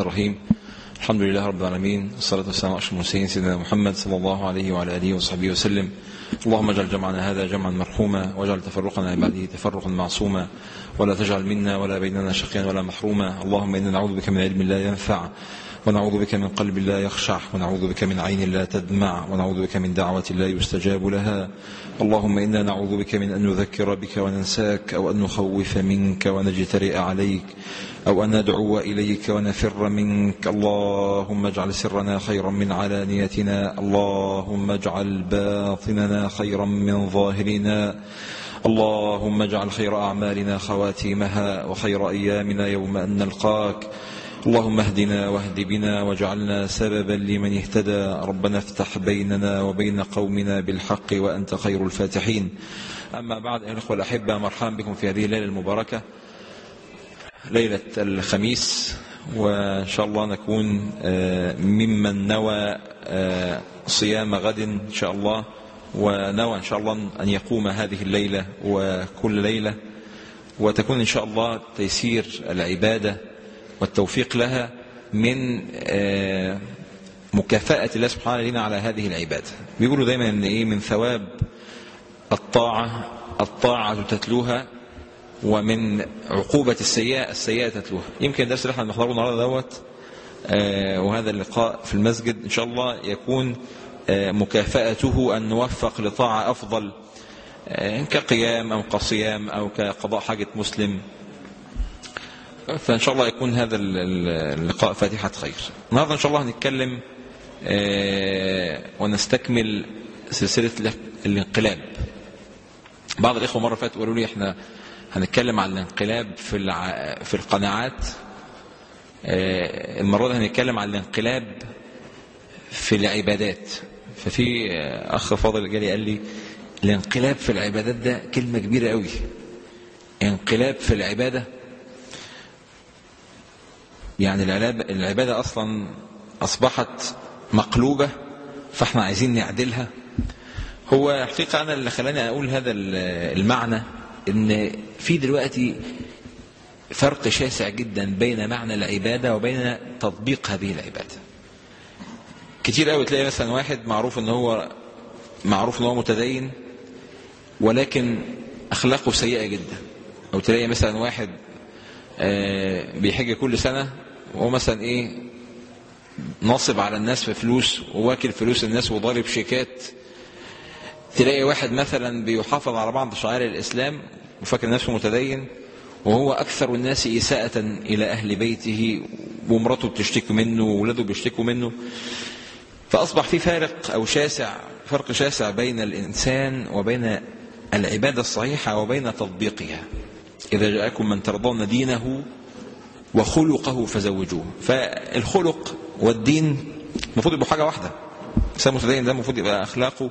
الرحيم الحمد لله رب العالمين والصلاة والسلام على أشرف المرسلين سيدنا محمد صلى الله عليه وعلى آله وصحبه وسلم اللهم اجعل جمعنا هذا جمعا مرحوما واجعل تفرقنا بعده تفرقا معصوما ولا تجعل منا ولا بيننا شقيا ولا محروما اللهم إنا نعوذ بك من علم لا ينفع ونعوذ بك من قلب لا يخشع ونعوذ بك من عين لا تدمع ونعوذ بك من دعوة لا يستجاب لها اللهم إنا نعوذ بك من أن نذكر بك وننساك أو أن نخوف منك ونجترئ عليك أو أن ندعو إليك ونفر منك اللهم اجعل سرنا خيرا من علانيتنا اللهم اجعل باطننا خيرا من ظاهرنا اللهم اجعل خير أعمالنا خواتيمها وخير أيامنا يوم أن نلقاك اللهم اهدنا واهد بنا واجعلنا سببا لمن اهتدى ربنا افتح بيننا وبين قومنا بالحق وأنت خير الفاتحين أما بعد أيها الأخوة الأحبة مرحبا بكم في هذه الليلة المباركة ليلة الخميس وإن شاء الله نكون ممن نوى صيام غد إن شاء الله ونوى إن شاء الله أن يقوم هذه الليلة وكل ليلة وتكون إن شاء الله تيسير العبادة والتوفيق لها من مكافأة الله سبحانه لنا على هذه العبادة بيقولوا دايما ان ايه من ثواب الطاعة الطاعة تتلوها ومن عقوبة السيئة السيئة تتلوها يمكن الدرس اللي احنا بنحضره النهارده دوت وهذا اللقاء في المسجد ان شاء الله يكون مكافأته ان نوفق لطاعة افضل كقيام او كصيام او كقضاء حاجة مسلم فإن شاء الله يكون هذا اللقاء فاتحة خير النهاردة إن شاء الله هنتكلم ونستكمل سلسلة الانقلاب بعض الإخوة مرة فاتوا قالوا لي إحنا هنتكلم عن الانقلاب في الع... في القناعات المرة دي هنتكلم عن الانقلاب في العبادات ففي أخ فاضل جالي قال لي الانقلاب في العبادات ده كلمة كبيرة قوي انقلاب في العبادة يعني العبادة أصلا أصبحت مقلوبة فاحنا عايزين نعدلها هو حقيقة أنا اللي خلاني أقول هذا المعنى إن في دلوقتي فرق شاسع جدا بين معنى العبادة وبين تطبيق هذه العبادة كتير قوي تلاقي مثلا واحد معروف ان هو معروف ان هو متدين ولكن اخلاقه سيئة جدا او تلاقي مثلا واحد بيحج كل سنة وهو مثلا ايه ناصب على الناس في فلوس وواكل فلوس الناس وضارب شيكات تلاقي واحد مثلا بيحافظ على بعض شعائر الإسلام وفاكر نفسه متدين وهو أكثر الناس إساءة إلى أهل بيته ومراته بتشتكي منه وولاده بيشتكوا منه فأصبح في فارق أو شاسع فرق شاسع بين الإنسان وبين العبادة الصحيحة وبين تطبيقها إذا جاءكم من ترضون دينه وخلقه فزوجوه فالخلق والدين المفروض يبقوا حاجة واحدة الإنسان المتدين ده المفروض يبقى أخلاقه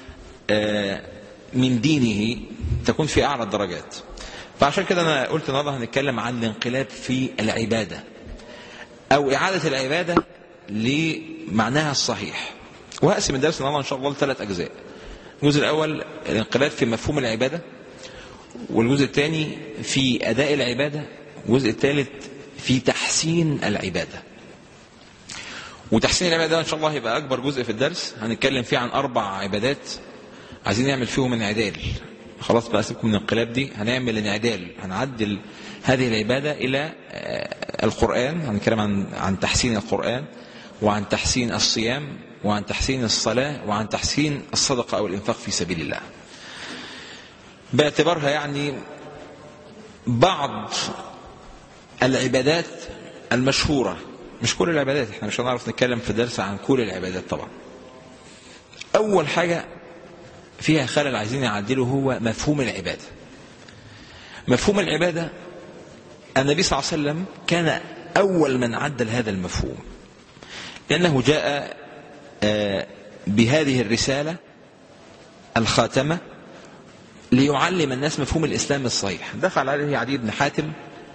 من دينه تكون في أعلى الدرجات فعشان كده أنا قلت النهارده هنتكلم عن الانقلاب في العبادة أو إعادة العبادة لمعناها الصحيح وهقسم الدرس النهارده إن شاء الله لثلاث أجزاء الجزء الأول الانقلاب في مفهوم العبادة والجزء الثاني في أداء العبادة والجزء الثالث في تحسين العبادة وتحسين العبادة إن شاء الله هيبقى أكبر جزء في الدرس هنتكلم فيه عن أربع عبادات عايزين نعمل فيهم انعدال خلاص بقى سيبكم من الانقلاب دي هنعمل انعدال هنعدل هذه العبادة إلى القرآن هنتكلم عن عن تحسين القرآن وعن تحسين الصيام وعن تحسين الصلاة وعن تحسين الصدقة أو الإنفاق في سبيل الله باعتبارها يعني بعض العبادات المشهورة مش كل العبادات احنا مش هنعرف نتكلم في درس عن كل العبادات طبعا أول حاجة فيها خلل عايزين نعدله هو مفهوم العبادة مفهوم العبادة النبي صلى الله عليه وسلم كان أول من عدل هذا المفهوم لأنه جاء بهذه الرسالة الخاتمة ليعلم الناس مفهوم الإسلام الصحيح دخل عليه عدي بن حاتم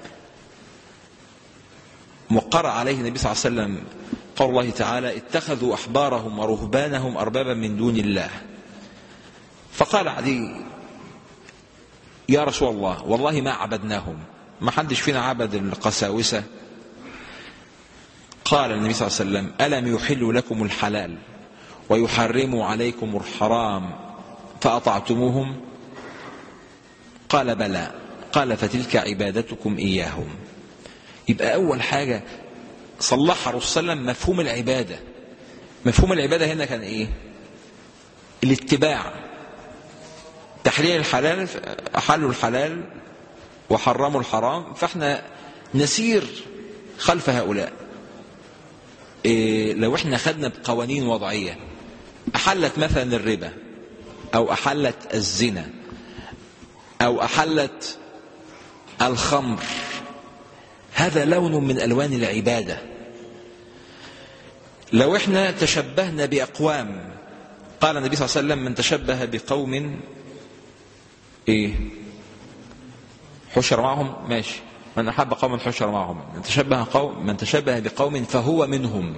وقرأ عليه النبي صلى الله عليه وسلم قول الله تعالى اتخذوا أحبارهم ورهبانهم أربابا من دون الله فقال عدي يا رسول الله والله ما عبدناهم ما حدش فينا عبد القساوسة قال النبي صلى الله عليه وسلم ألم يحل لكم الحلال ويحرم عليكم الحرام فأطعتموهم قال بلى قال فتلك عبادتكم إياهم يبقى أول حاجة صلحها الرسول صلى الله عليه وسلم مفهوم العبادة مفهوم العبادة هنا كان إيه الاتباع تحليل الحلال أحلوا الحلال وحرموا الحرام فاحنا نسير خلف هؤلاء إيه لو احنا خدنا بقوانين وضعية أحلت مثلا الربا أو أحلت الزنا أو أحلت الخمر هذا لون من ألوان العبادة لو احنا تشبهنا بأقوام قال النبي صلى الله عليه وسلم من تشبه بقوم ايه حشر معهم ماشي من أحب قوم حشر معهم من تشبه قوم من تشبه بقوم فهو منهم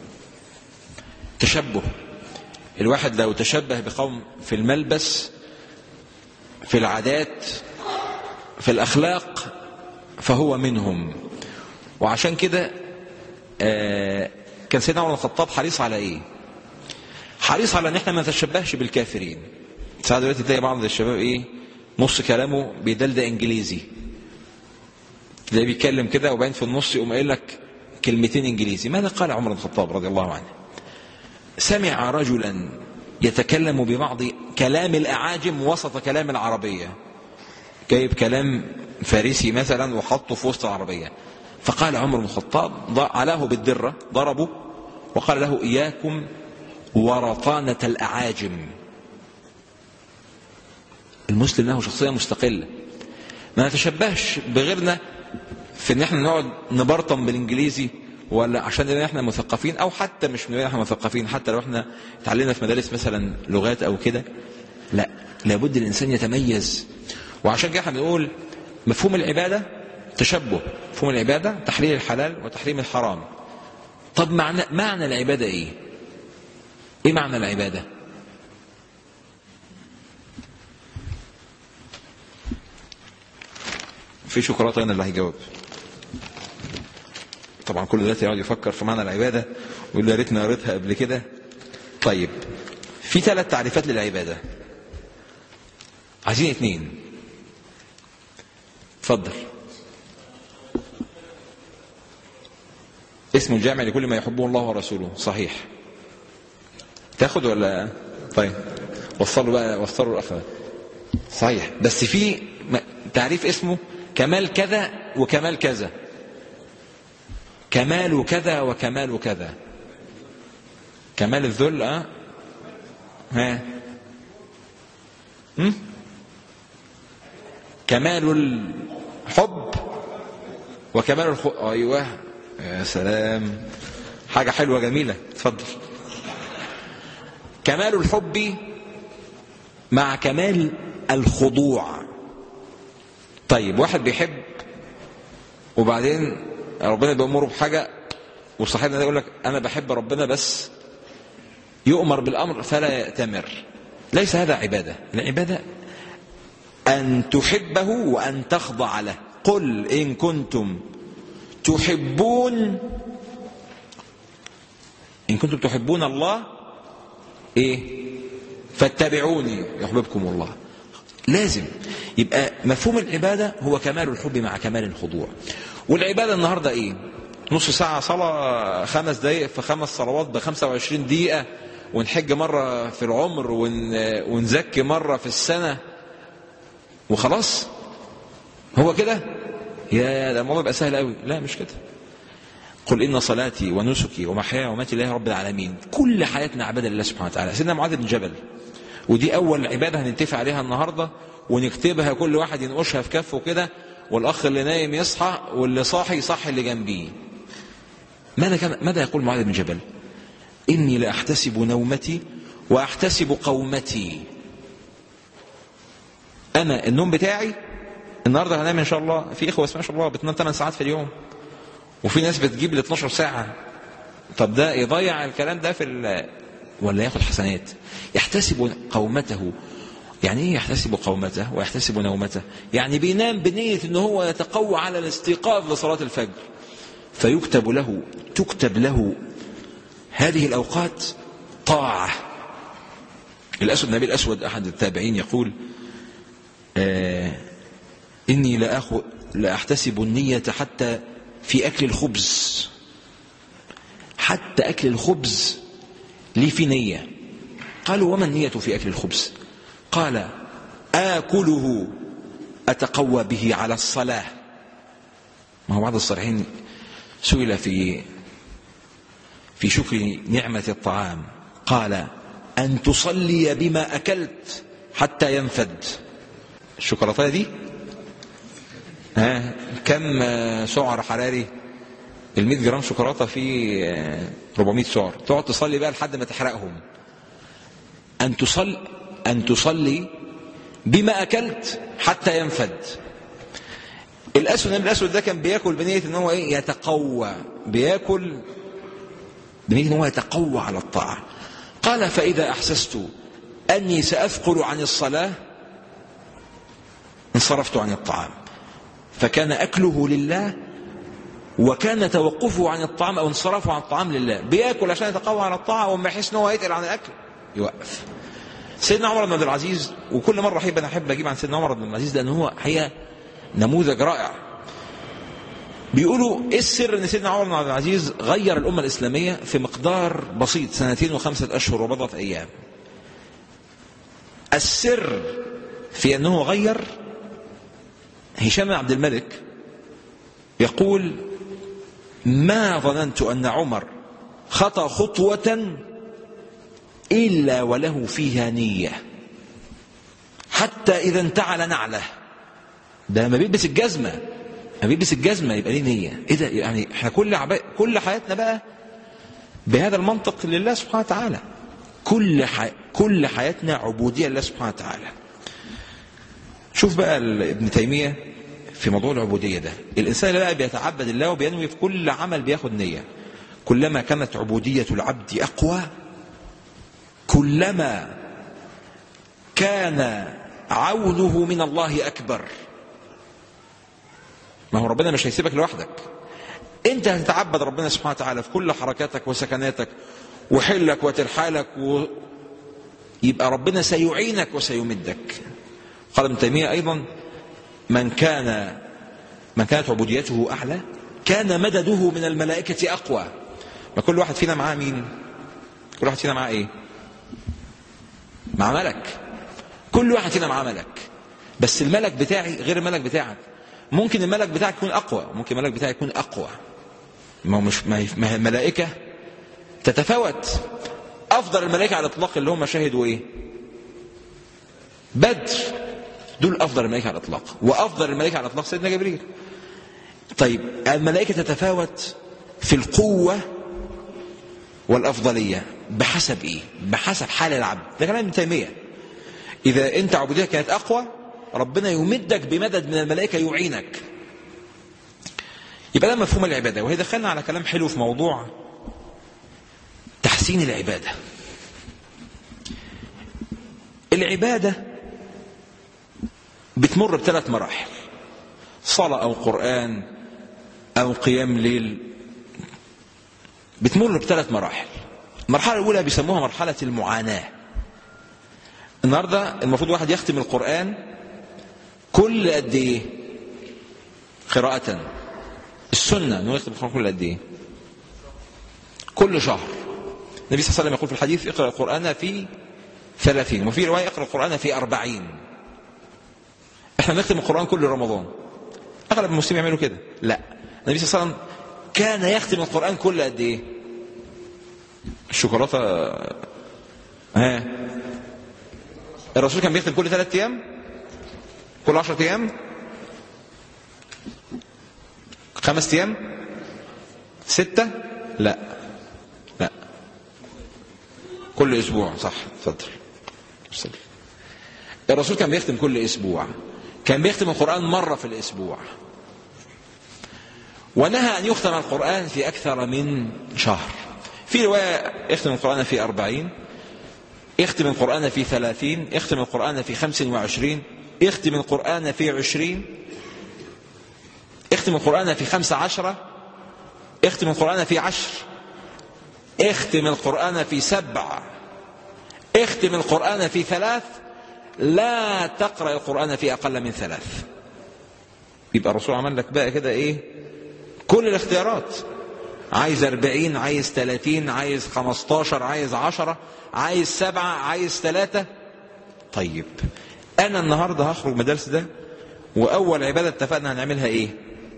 تشبه الواحد لو تشبه بقوم في الملبس في العادات في الأخلاق فهو منهم وعشان كده آه كان سيدنا عمر الخطاب حريص على ايه حريص على ان احنا ما نتشبهش بالكافرين ساعات دلوقتي تلاقي بعض الشباب ايه نص كلامه بيدلد انجليزي تلاقيه بيتكلم كده وبعدين في النص يقوم قايل لك كلمتين انجليزي ماذا قال عمر بن الخطاب رضي الله عنه سمع رجلا يتكلم ببعض كلام الاعاجم وسط كلام العربيه جايب كلام فارسي مثلا وحطه في وسط العربيه فقال عمر بن الخطاب علاه بالدره ضربه وقال له اياكم ورطانه الاعاجم المسلم له شخصيه مستقله ما نتشبهش بغيرنا في ان احنا نقعد نبرطم بالانجليزي ولا عشان ان احنا مثقفين او حتى مش من احنا مثقفين حتى لو احنا اتعلمنا في مدارس مثلا لغات او كده لا لابد الانسان يتميز وعشان كده احنا بنقول مفهوم العباده تشبه مفهوم العباده تحليل الحلال وتحريم الحرام طب معنى معنى العباده ايه ايه معنى العباده في شوكولاته هنا اللي هيجاوب طبعا كل دلوقتي يقعد يفكر في معنى العباده ويقول يا ريتني قريتها قبل كده طيب في ثلاث تعريفات للعباده عايزين اثنين اتفضل اسم الجامع لكل ما يحبه الله ورسوله صحيح تاخد ولا طيب وصلوا بقى وصلوا الاخر صحيح بس في تعريف اسمه كمال كذا وكمال كذا كمال كذا وكمال كذا كمال الذل اه ها هم؟ كمال الحب وكمال الخ... ايوه يا سلام حاجه حلوه جميله اتفضل كمال الحب مع كمال الخضوع طيب واحد بيحب وبعدين ربنا بيأمره بحاجة وصاحبنا ده يقول لك أنا بحب ربنا بس يؤمر بالأمر فلا يأتمر ليس هذا عبادة العبادة أن تحبه وأن تخضع له قل إن كنتم تحبون إن كنتم تحبون الله إيه فاتبعوني يحببكم الله لازم يبقى مفهوم العبادة هو كمال الحب مع كمال الخضوع والعبادة النهاردة ايه نص ساعة صلاة خمس دقايق في خمس صلوات ب 25 دقيقة ونحج مرة في العمر ون... ونزكي مرة في السنة وخلاص هو كده يا ده الموضوع يبقى سهل قوي لا مش كده قل إن صلاتي ونسكي ومحياي وماتي لله رب العالمين كل حياتنا عبادة لله سبحانه وتعالى سيدنا معاذ بن جبل ودي أول عبادة هنتفق عليها النهاردة ونكتبها كل واحد ينقشها في كفه كده والأخ اللي نايم يصحى واللي صاحي يصحي اللي جنبيه ماذا, كان ماذا يقول معاذ بن جبل إني لأحتسب نومتي وأحتسب قومتي أنا النوم بتاعي النهاردة هنام إن شاء الله في إخوة ما شاء الله بتنام 8 ساعات في اليوم وفي ناس بتجيب ل 12 ساعة طب ده يضيع الكلام ده في ولا ياخد حسنات يحتسب قومته يعني ايه يحتسب قومته ويحتسب نومته يعني بينام بنية ان هو يتقوى على الاستيقاظ لصلاة الفجر فيكتب له تكتب له هذه الأوقات طاعة الأسود النبي الأسود أحد التابعين يقول آه إني لا, لا أحتسب النية حتى في أكل الخبز حتى أكل الخبز لي في نية قالوا وما النية في أكل الخبز قال آكله أتقوى به على الصلاة ما هو بعض الصالحين سئل في في شكر نعمة الطعام قال أن تصلي بما أكلت حتى ينفد الشوكولاتة دي ها كم سعر حراري ال 100 جرام شوكولاته فيه 400 سعر تقعد تصلي بقى لحد ما تحرقهم ان تصلي ان تصلي بما اكلت حتى ينفد الاسود النبي الاسود ده كان بياكل بنيه ان هو ايه يتقوى بياكل بنيه ان هو يتقوى على الطاعه قال فاذا احسست اني ساثقل عن الصلاه انصرفت عن الطعام فكان اكله لله وكان توقفه عن الطعام او انصرافه عن الطعام لله بياكل عشان يتقوى على الطاعه وما يحس ان هو يتقل عن الاكل يوقف سيدنا عمر بن عبد العزيز وكل مره احب انا احب اجيب عن سيدنا عمر بن عبد العزيز لان هو حقيقه نموذج رائع بيقولوا ايه السر ان سيدنا عمر بن عبد العزيز غير الامه الاسلاميه في مقدار بسيط سنتين وخمسه اشهر وبضعه ايام السر في انه غير هشام بن عبد الملك يقول ما ظننت أن عمر خطى خطوة إلا وله فيها نية حتى إذا انتعل نعله ده ما بيلبس الجزمة ما بيلبس الجزمة يبقى ليه نية إيه ده يعني احنا كل عب... كل حياتنا بقى بهذا المنطق لله سبحانه وتعالى كل ح... كل حياتنا عبودية لله سبحانه وتعالى شوف بقى ابن تيمية في موضوع العبودية ده الإنسان اللي بقى بيتعبد الله وبينوي في كل عمل بياخد نية كلما كانت عبودية العبد أقوى كلما كان عونه من الله أكبر ما هو ربنا مش هيسيبك لوحدك انت هتتعبد ربنا سبحانه وتعالى في كل حركاتك وسكناتك وحلك وترحالك و... يبقى ربنا سيعينك وسيمدك قال ابن تيمية أيضا من كان من كانت عبوديته أعلى كان مدده من الملائكة أقوى ما كل واحد فينا معاه مين كل واحد فينا معاه إيه مع ملك كل واحد فينا معاه ملك بس الملك بتاعي غير الملك بتاعك ممكن الملك بتاعك يكون أقوى ممكن الملك بتاعي يكون أقوى ما هو مش ما هي الملائكة تتفاوت أفضل الملائكة على الإطلاق اللي هم شهدوا إيه بدر دول أفضل الملائكة على الإطلاق وأفضل الملائكة على الإطلاق سيدنا جبريل طيب الملائكة تتفاوت في القوة والأفضلية بحسب إيه بحسب حال العبد ده كلام ابن تيمية إذا أنت عبوديتك كانت أقوى ربنا يمدك بمدد من الملائكة يعينك يبقى ده مفهوم العبادة وهي دخلنا على كلام حلو في موضوع تحسين العبادة العبادة بتمر بثلاث مراحل صلاة أو قرآن أو قيام ليل بتمر بثلاث مراحل المرحلة الأولى بيسموها مرحلة المعاناة النهاردة المفروض واحد يختم القرآن كل قد إيه قراءة السنة أنه يختم القرآن كل قد إيه كل شهر النبي صلى الله عليه وسلم يقول في الحديث اقرأ القرآن في ثلاثين وفي رواية اقرأ القرآن في أربعين احنا بنختم القرآن كل رمضان أغلب المسلمين يعملوا كده لا النبي صلى الله عليه وسلم كان يختم القرآن كل قد إيه الشوكولاتة ها الرسول كان بيختم كل ثلاثة أيام كل عشرة أيام خمس أيام ستة لا لا كل أسبوع صح اتفضل الرسول كان بيختم كل أسبوع كان بيختم القرآن مرة في الأسبوع ونهى أن يختم القرآن في أكثر من شهر في رواية يختم القرآن في أربعين يختم القرآن في ثلاثين يختم القرآن في خمس وعشرين يختم القرآن في عشرين يختم القرآن في خمس عشرة اختم القرآن في عشر اختم القرآن في سبع اختم القرآن في ثلاث لا تقرأ القرآن في أقل من ثلاث يبقى الرسول عمل لك بقى كده ايه كل الاختيارات عايز أربعين عايز ثلاثين عايز خمستاشر عايز عشرة عايز سبعة عايز ثلاثة طيب أنا النهاردة هخرج من الدرس ده وأول عبادة اتفقنا هنعملها إيه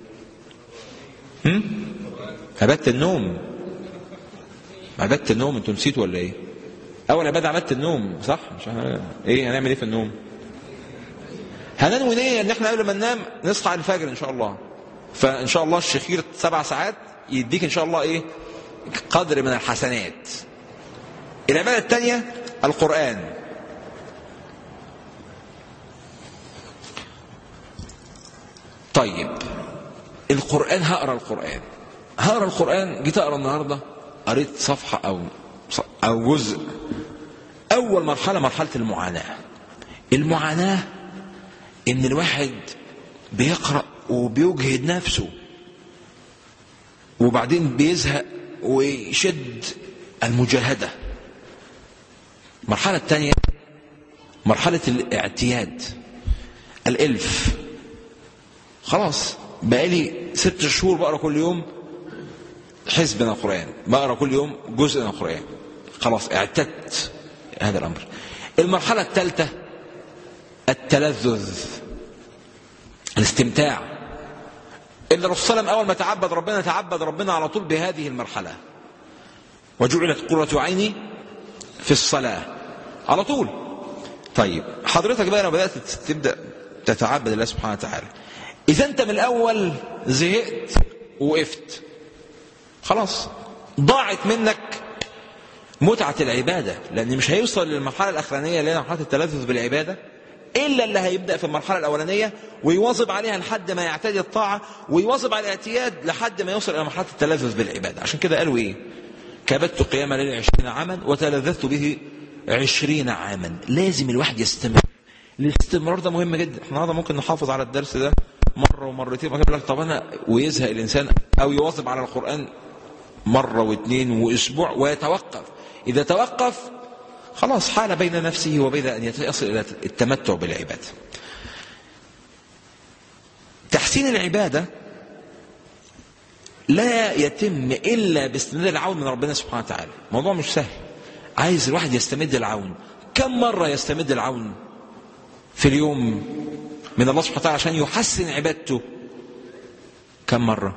هم؟ عبادة النوم عبادة النوم انتوا نسيتوا ولا ايه اول عبادة عبادة النوم صح مش ه... ايه هنعمل ايه في النوم هننوي نية ان احنا قبل ما ننام نصحى على الفجر ان شاء الله فان شاء الله الشخير سبع ساعات يديك ان شاء الله ايه قدر من الحسنات العبادة الثانية القرآن طيب القرآن هقرا القرآن هقرا القرآن جيت اقرا النهارده قريت صفحة أو أو جزء أول مرحلة مرحلة المعاناة المعاناة إن الواحد بيقرأ وبيجهد نفسه وبعدين بيزهق ويشد المجاهدة المرحلة الثانية مرحلة الاعتياد الإلف خلاص بقالي ست شهور بقرا كل يوم حزب من القرآن بقرا كل يوم جزء من القرآن خلاص اعتدت هذا الأمر المرحلة الثالثة التلذذ الاستمتاع إن الرسول صلى الله عليه وسلم أول ما تعبد ربنا تعبد ربنا على طول بهذه المرحلة وجعلت قرة عيني في الصلاة على طول طيب حضرتك بقى لو بدأت تبدأ تتعبد الله سبحانه وتعالى إذا أنت من الأول زهقت ووقفت خلاص ضاعت منك متعة العبادة لأن مش هيوصل للمرحلة الأخرانية اللي هي مرحلة التلذذ بالعبادة إلا اللي هيبدأ في المرحلة الأولانية ويواظب عليها لحد ما يعتدي الطاعة ويواظب على الاعتياد لحد ما يوصل إلى مرحلة التلذذ بالعبادة عشان كده قالوا إيه كبدت قيام ليل عشرين عاما وتلذذت به عشرين عاما لازم الواحد يستمر الاستمرار ده مهم جدا احنا النهارده ممكن نحافظ على الدرس ده مرة ومرتين وكده لك طب أنا ويزهق الإنسان أو يواظب على القرآن مرة واثنين وأسبوع ويتوقف إذا توقف خلاص حال بين نفسه وبين أن يصل إلى التمتع بالعبادة تحسين العبادة لا يتم إلا باستمداد العون من ربنا سبحانه وتعالى موضوع مش سهل عايز الواحد يستمد العون كم مرة يستمد العون في اليوم من الله سبحانه وتعالى عشان يحسن عبادته كم مرة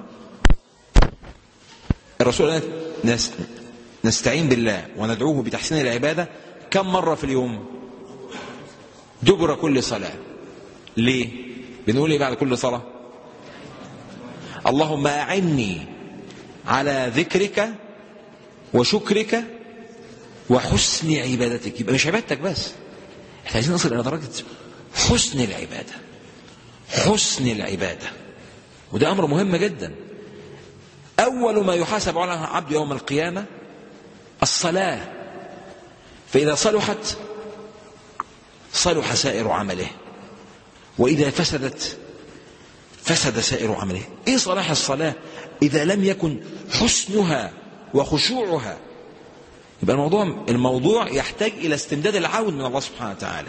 الرسول نس نستعين بالله وندعوه بتحسين العبادة كم مرة في اليوم دبر كل صلاة ليه بنقول ايه بعد كل صلاة اللهم أعني على ذكرك وشكرك وحسن عبادتك يبقى مش عبادتك بس احنا عايزين نصل إلى درجة حسن العبادة حسن العبادة وده أمر مهم جدا أول ما يحاسب على عبد يوم القيامة الصلاة فإذا صلحت صلح سائر عمله وإذا فسدت فسد سائر عمله إيه صلاح الصلاة إذا لم يكن حسنها وخشوعها يبقى الموضوع الموضوع يحتاج إلى استمداد العون من الله سبحانه وتعالى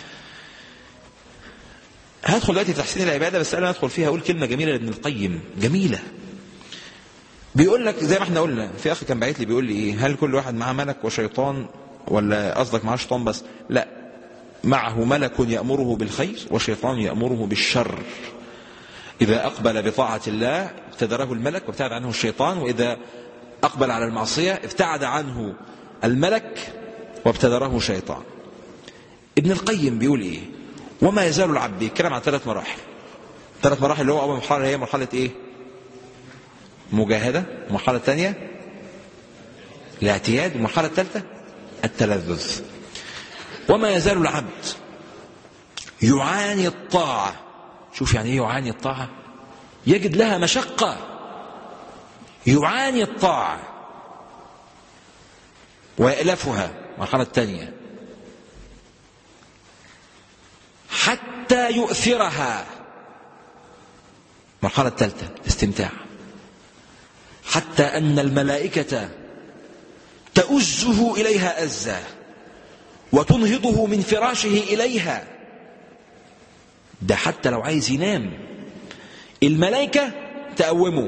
هدخل دلوقتي في تحسين العباده بس انا ادخل فيها اقول كلمه جميله لابن القيم جميله بيقول لك زي ما احنا قلنا في اخ كان باعت لي بيقول لي ايه هل كل واحد معاه ملك وشيطان ولا قصدك معاه شيطان بس لا معه ملك يامره بالخير وشيطان يامره بالشر اذا اقبل بطاعه الله ابتدره الملك وابتعد عنه الشيطان واذا اقبل على المعصيه ابتعد عنه الملك وابتدره شيطان ابن القيم بيقول ايه وما يزال العبد بيتكلم عن ثلاث مراحل ثلاث مراحل اللي هو اول مرحله هي مرحله ايه مجاهده المرحله الثانيه الاعتياد المرحله الثالثه التلذذ وما يزال العبد يعاني الطاعه شوف يعني ايه يعاني الطاعه يجد لها مشقه يعاني الطاعه ويألفها المرحله الثانيه حتى يؤثرها المرحلة الثالثة الاستمتاع حتى أن الملائكة تؤزه إليها أزا وتنهضه من فراشه إليها ده حتى لو عايز ينام الملائكة تقومه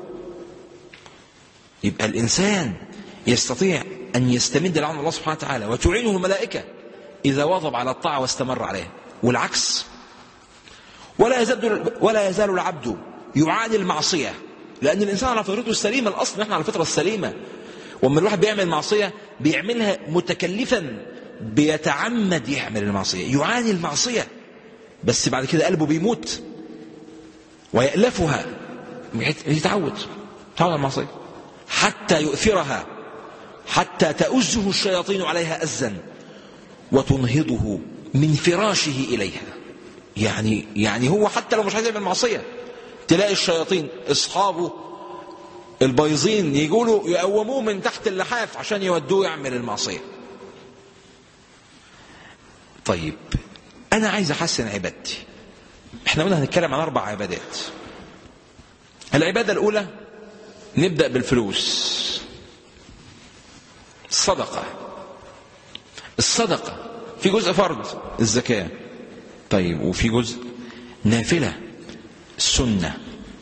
يبقى الإنسان يستطيع أن يستمد لعون الله سبحانه وتعالى وتعينه الملائكة إذا واظب على الطاعة واستمر عليها والعكس ولا يزال ولا يزال العبد يعاني المعصية لأن الإنسان على فطرته السليمة الأصل نحن على الفطرة السليمة وأما الواحد بيعمل معصية بيعملها متكلفا بيتعمد يعمل المعصية يعاني المعصية بس بعد كده قلبه بيموت ويألفها يتعود تعود على المعصية حتى يؤثرها حتى تؤزه الشياطين عليها أزا وتنهضه من فراشه إليها يعني يعني هو حتى لو مش عايز يعمل معصية تلاقي الشياطين أصحابه البيضين يقولوا يقوموه من تحت اللحاف عشان يودوه يعمل المعصية طيب أنا عايز أحسن عبادتي احنا قلنا هنتكلم عن أربع عبادات العبادة الأولى نبدأ بالفلوس الصدقة الصدقة في جزء فرض الزكاة طيب وفي جزء نافلة السنة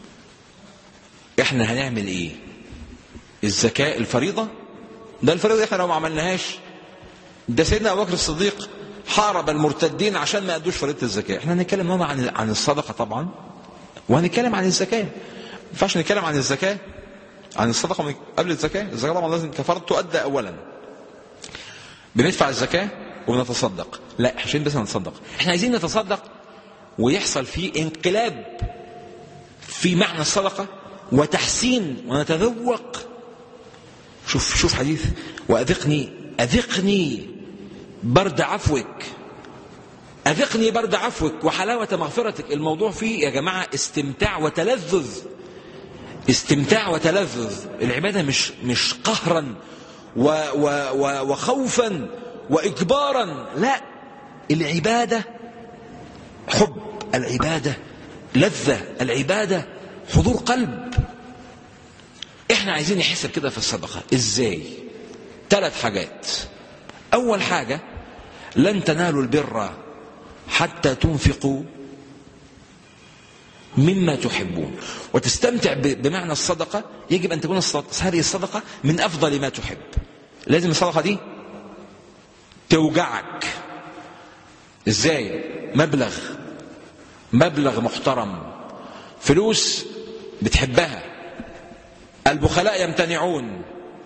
احنا هنعمل ايه الزكاة الفريضة ده الفريضة احنا لو ما عملناهاش ده سيدنا ابو بكر الصديق حارب المرتدين عشان ما ادوش فريضة الزكاة احنا هنتكلم النهارده عن عن الصدقة طبعا وهنتكلم عن الزكاة ما ينفعش نتكلم عن الزكاة عن الصدقة قبل الزكاة الزكاة طبعا لازم كفارة تؤدى أولا بندفع الزكاة ونتصدق لا عشان بس نتصدق احنا عايزين نتصدق ويحصل فيه انقلاب في معنى الصدقة وتحسين ونتذوق شوف شوف حديث وأذقني أذقني برد عفوك أذقني برد عفوك وحلاوة مغفرتك الموضوع فيه يا جماعة استمتاع وتلذذ استمتاع وتلذذ العبادة مش مش قهرا و و و وخوفا وإجبارا لا العبادة حب العبادة لذة العبادة حضور قلب احنا عايزين نحس كده في الصدقة ازاي ثلاث حاجات اول حاجة لن تنالوا البر حتى تنفقوا مما تحبون وتستمتع بمعنى الصدقة يجب أن تكون هذه الصدقة من أفضل ما تحب لازم الصدقة دي توجعك ازاي مبلغ مبلغ محترم فلوس بتحبها البخلاء يمتنعون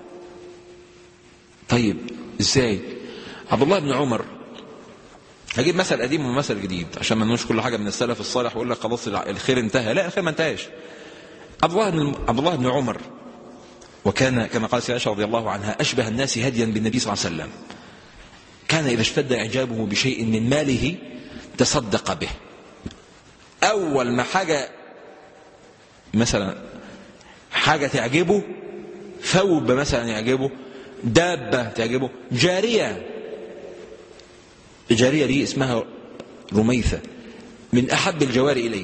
طيب ازاي عبد الله بن عمر هجيب مثل قديم ومثل جديد عشان ما نقولش كل حاجه من السلف الصالح ويقول لك خلاص الخير انتهى لا الخير ما انتهاش عبد الله بن عبد الله بن عمر وكان كما قال سيدنا عائشه رضي الله عنها اشبه الناس هديا بالنبي صلى الله عليه وسلم كان اذا اشتد اعجابه بشيء من ماله تصدق به اول ما حاجه مثلا حاجه تعجبه ثوب مثلا يعجبه دابه تعجبه جاريه الجارية دي اسمها رميثة من أحب الجواري إليه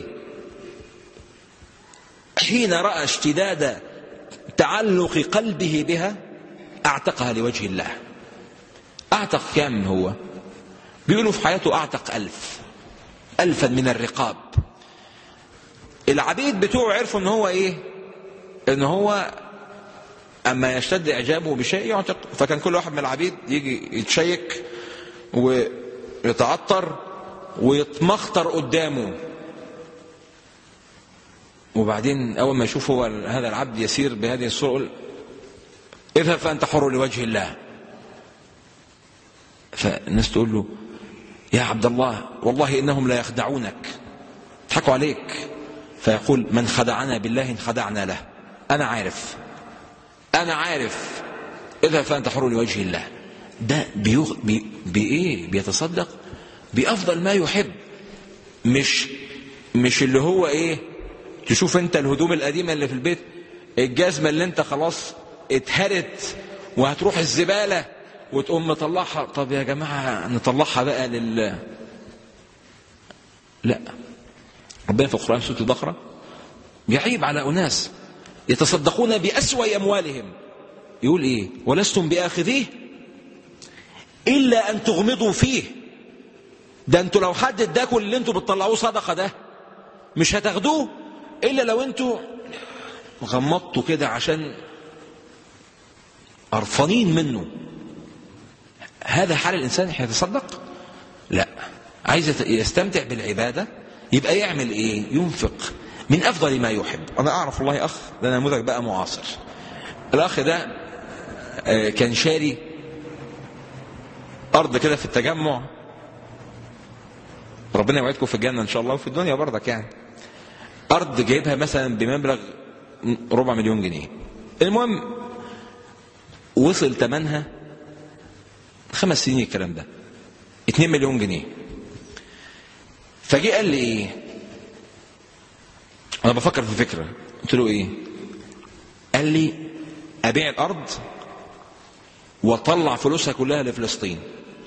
حين رأى اشتداد تعلق قلبه بها أعتقها لوجه الله أعتق كم هو بيقولوا في حياته أعتق ألف ألفا من الرقاب العبيد بتوعه عرفوا ان هو ايه ان هو اما يشتد اعجابه بشيء يعتق فكان كل واحد من العبيد يجي يتشيك و يتعطر ويتمخطر قدامه وبعدين أول ما يشوف هو هذا العبد يسير بهذه الصورة يقول اذهب فأنت حر لوجه الله فالناس تقول له يا عبد الله والله إنهم لا يخدعونك يضحكوا عليك فيقول من خدعنا بالله انخدعنا له أنا عارف أنا عارف اذهب فأنت حر لوجه الله ده بيغ... بي... بإيه بيتصدق بأفضل ما يحب مش مش اللي هو إيه تشوف أنت الهدوم القديمة اللي في البيت الجزمة اللي أنت خلاص اتهرت وهتروح الزبالة وتقوم مطلعها طب يا جماعة نطلعها بقى لل لا ربنا في القرآن سورة البقرة يعيب على أناس يتصدقون بأسوأ أموالهم يقول إيه ولستم بآخذيه إلا أن تغمضوا فيه ده أنتوا لو حد اداكم اللي أنتوا بتطلعوه صدقة ده مش هتاخدوه إلا لو أنتوا غمضتوا كده عشان قرفانين منه هذا حال الإنسان هيتصدق لا عايز يستمتع بالعبادة يبقى يعمل إيه ينفق من أفضل ما يحب أنا أعرف والله أخ ده نموذج بقى معاصر الأخ ده كان شاري أرض كده في التجمع ربنا يوعدكم في الجنة إن شاء الله وفي الدنيا برضك يعني أرض جايبها مثلا بمبلغ ربع مليون جنيه المهم وصل ثمنها خمس سنين الكلام ده 2 مليون جنيه فجي قال لي ايه انا بفكر في فكره قلت له ايه قال لي ابيع الارض واطلع فلوسها كلها لفلسطين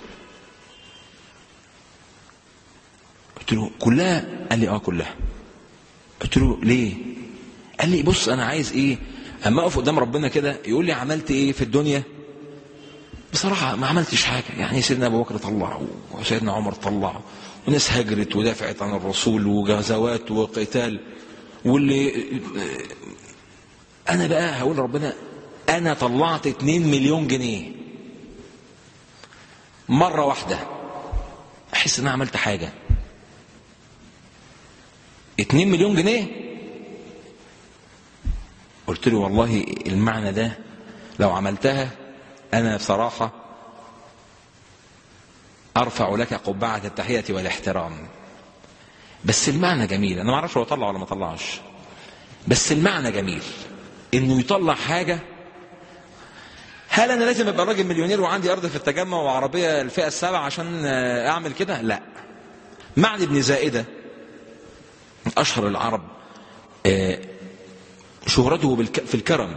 قلت له كلها قال لي اه كلها قلت له ليه قال لي بص انا عايز ايه اما اقف قدام ربنا كده يقول لي عملت ايه في الدنيا بصراحة ما عملتش حاجة يعني سيدنا أبو بكر طلع وسيدنا عمر طلع وناس هجرت ودافعت عن الرسول وغزوات وقتال واللي أنا بقى هقول ربنا أنا طلعت 2 مليون جنيه مرة واحدة أحس إن أنا عملت حاجة 2 مليون جنيه قلت له والله المعنى ده لو عملتها أنا بصراحة أرفع لك قبعة التحية والاحترام بس المعنى جميل أنا ما أعرفش هو طلع ولا ما طلعش بس المعنى جميل إنه يطلع حاجة هل أنا لازم أبقى راجل مليونير وعندي أرض في التجمع وعربية الفئة السابعة عشان أعمل كده؟ لا معنى ابن زائدة من أشهر العرب شهرته في الكرم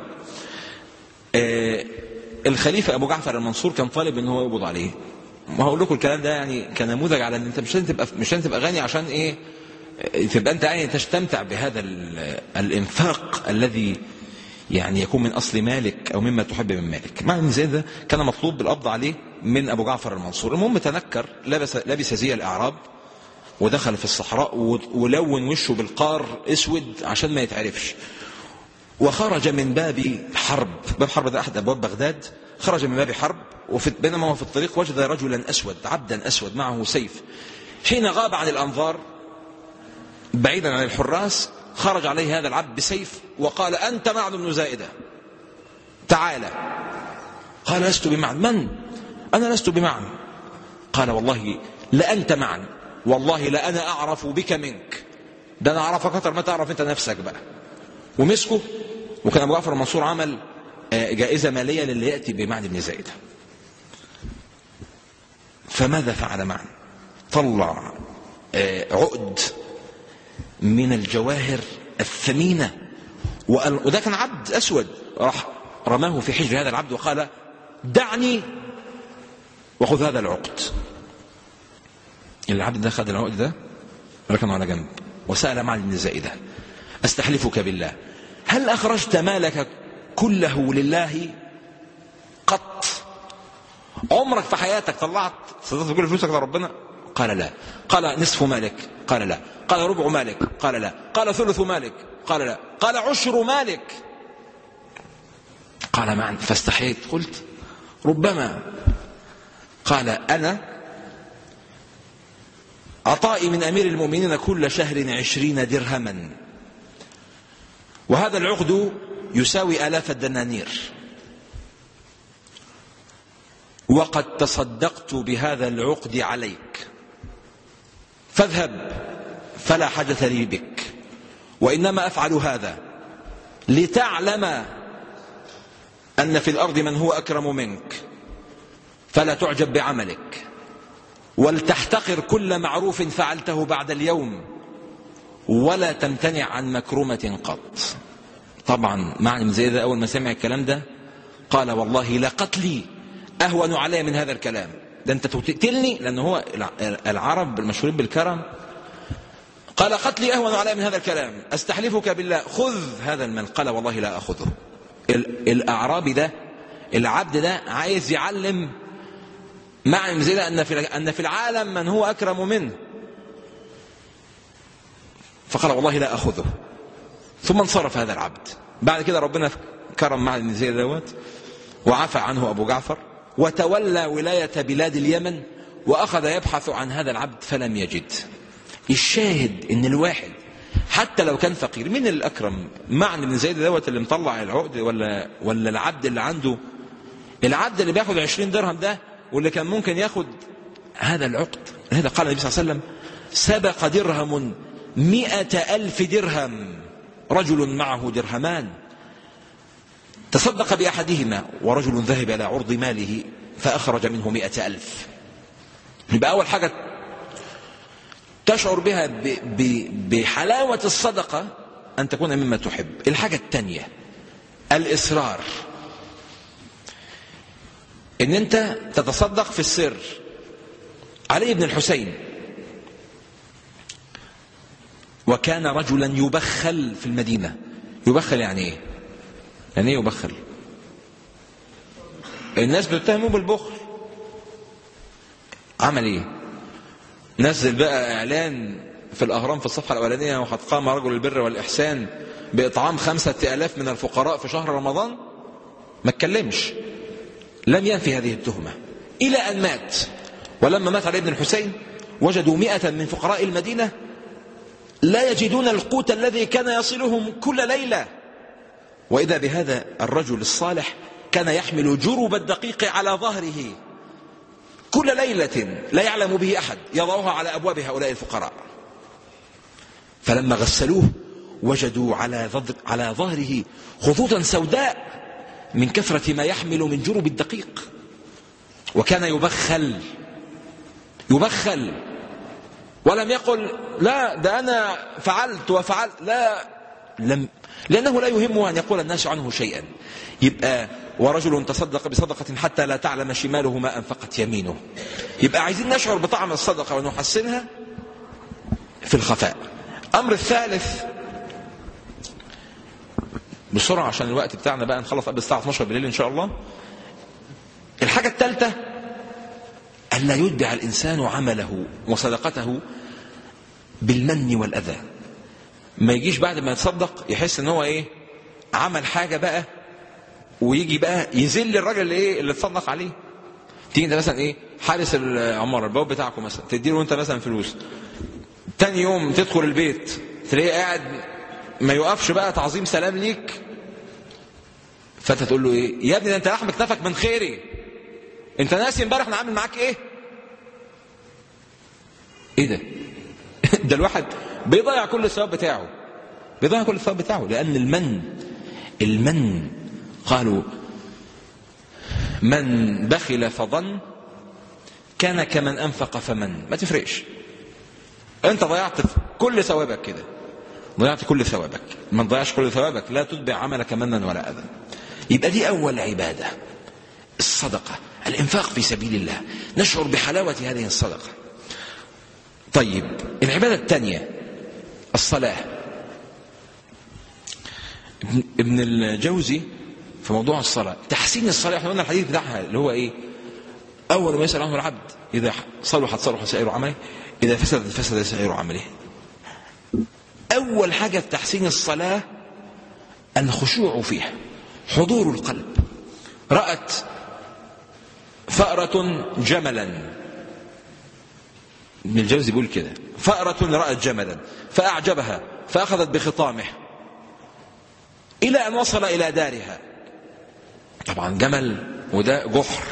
الخليفة أبو جعفر المنصور كان طالب إن هو يقبض عليه وهقول لكم الكلام ده يعني كنموذج على ان انت مش لازم تبقى مش لازم تبقى غني عشان ايه تبقى انت يعني تستمتع بهذا الانفاق الذي يعني يكون من اصل مالك او مما تحب من مالك مع ان زي ده كان مطلوب بالقبض عليه من ابو جعفر المنصور المهم تنكر لبس لبس زي الاعراب ودخل في الصحراء ولون وشه بالقار اسود عشان ما يتعرفش وخرج من باب حرب باب حرب ده احد ابواب بغداد خرج من باب حرب وفي بينما هو في الطريق وجد رجلا اسود عبدا اسود معه سيف حين غاب عن الانظار بعيدا عن الحراس خرج عليه هذا العبد بسيف وقال انت معن بن زائده تعالى قال لست بمعن من انا لست بمعن قال والله لانت معن والله لا اعرف بك منك ده انا اعرفك اكتر ما تعرف انت نفسك بقى ومسكه وكان ابو جعفر المنصور عمل جائزه ماليه للي ياتي بمعن بن زائده فماذا فعل معا طلع عقد من الجواهر الثمينة وده كان عبد أسود راح رماه في حجر هذا العبد وقال دعني وخذ هذا العقد العبد ده خد العقد ده ركنه على جنب وسأل معن بن زائدة أستحلفك بالله هل أخرجت مالك كله لله قط عمرك في حياتك طلعت صدقت كل فلوسك لربنا قال لا قال نصف مالك قال لا قال ربع مالك قال لا قال ثلث مالك قال لا قال عشر مالك قال معا فاستحييت قلت ربما قال أنا عطائي من أمير المؤمنين كل شهر عشرين درهما وهذا العقد يساوي آلاف الدنانير وقد تصدقت بهذا العقد عليك فاذهب فلا حاجة لي بك وإنما أفعل هذا لتعلم أن في الأرض من هو أكرم منك فلا تعجب بعملك ولتحتقر كل معروف فعلته بعد اليوم ولا تمتنع عن مكرمة قط طبعا معنى من زي ده أول ما سمع الكلام ده قال والله لقتلي أهون علي من هذا الكلام ده أنت تقتلني لأن هو العرب المشهورين بالكرم قال قتلي أهون علي من هذا الكلام أستحلفك بالله خذ هذا المال قال والله لا أخذه الأعرابي ده العبد ده عايز يعلم مع المزيدة أن في أن في العالم من هو أكرم منه فقال والله لا أخذه ثم انصرف هذا العبد بعد كده ربنا كرم مع المزيدة دوت وعفى عنه أبو جعفر وتولى ولاية بلاد اليمن وأخذ يبحث عن هذا العبد فلم يجد الشاهد ان الواحد حتى لو كان فقير مين الأكرم معنى بن زيد دوت اللي مطلع العقد ولا, ولا العبد اللي عنده العبد اللي بياخد 20 درهم ده واللي كان ممكن ياخد هذا العقد هذا قال النبي صلى الله عليه وسلم سبق درهم مئة ألف درهم رجل معه درهمان تصدق بأحدهما ورجل ذهب إلى عرض ماله فأخرج منه مئة ألف يبقى أول حاجة تشعر بها بحلاوة الصدقة أن تكون مما تحب الحاجة الثانية الإصرار ان انت تتصدق في السر علي بن الحسين وكان رجلا يبخل في المدينة يبخل يعني ايه يعني ايه يبخل الناس بتتهمه بالبخل عمل ايه نزل بقى اعلان في الاهرام في الصفحة الاولانية وقد قام رجل البر والاحسان باطعام خمسة الاف من الفقراء في شهر رمضان ما اتكلمش لم ينفي هذه التهمة إلى أن مات ولما مات علي بن الحسين وجدوا مئة من فقراء المدينة لا يجدون القوت الذي كان يصلهم كل ليلة وإذا بهذا الرجل الصالح كان يحمل جرب الدقيق على ظهره كل ليلة لا يعلم به أحد يضعها على أبواب هؤلاء الفقراء فلما غسلوه وجدوا على على ظهره خطوطا سوداء من كثرة ما يحمل من جرب الدقيق وكان يبخل يبخل ولم يقل لا ده أنا فعلت وفعلت لا لم لأنه لا يهمه أن يقول الناس عنه شيئا يبقى ورجل تصدق بصدقة حتى لا تعلم شماله ما أنفقت يمينه يبقى عايزين نشعر بطعم الصدقة ونحسنها في الخفاء أمر الثالث بسرعة عشان الوقت بتاعنا بقى نخلص قبل الساعة 12 بالليل إن شاء الله الحاجة الثالثة ألا يتبع الإنسان عمله وصدقته بالمن والأذى ما يجيش بعد ما يتصدق يحس ان هو ايه عمل حاجة بقى ويجي بقى يذل الراجل اللي ايه اللي تصدق عليه تيجي انت مثلا ايه حارس العمارة البواب بتاعكم مثلا تديله انت مثلا فلوس تاني يوم تدخل البيت تلاقيه قاعد ما يقفش بقى تعظيم سلام ليك فانت تقول له ايه يا ابني ده انت لحم كتفك من خيري انت ناسي امبارح انا عامل معاك ايه ايه ده ده الواحد بيضيع كل الثواب بتاعه بيضيع كل الثواب بتاعه لان المن المن قالوا من بخل فظن كان كمن انفق فمن ما تفرقش انت ضيعت كل ثوابك كده ضيعت كل ثوابك ما تضيعش كل ثوابك لا تتبع عملك منا ولا أذى يبقى دي أول عبادة الصدقة الإنفاق في سبيل الله نشعر بحلاوة هذه الصدقة طيب العبادة الثانية الصلاة ابن الجوزي في موضوع الصلاة تحسين الصلاة احنا قلنا الحديث بتاعها اللي هو ايه أول ما يسأل عنه العبد إذا صلحت صلح سائر عمله إذا فسدت فسد سائر عمله أول حاجة في تحسين الصلاة الخشوع فيها حضور القلب رأت فأرة جملا ابن الجوزي بيقول كده فأرة رأت جملا فأعجبها فأخذت بخطامه إلى أن وصل إلى دارها طبعا جمل وده جحر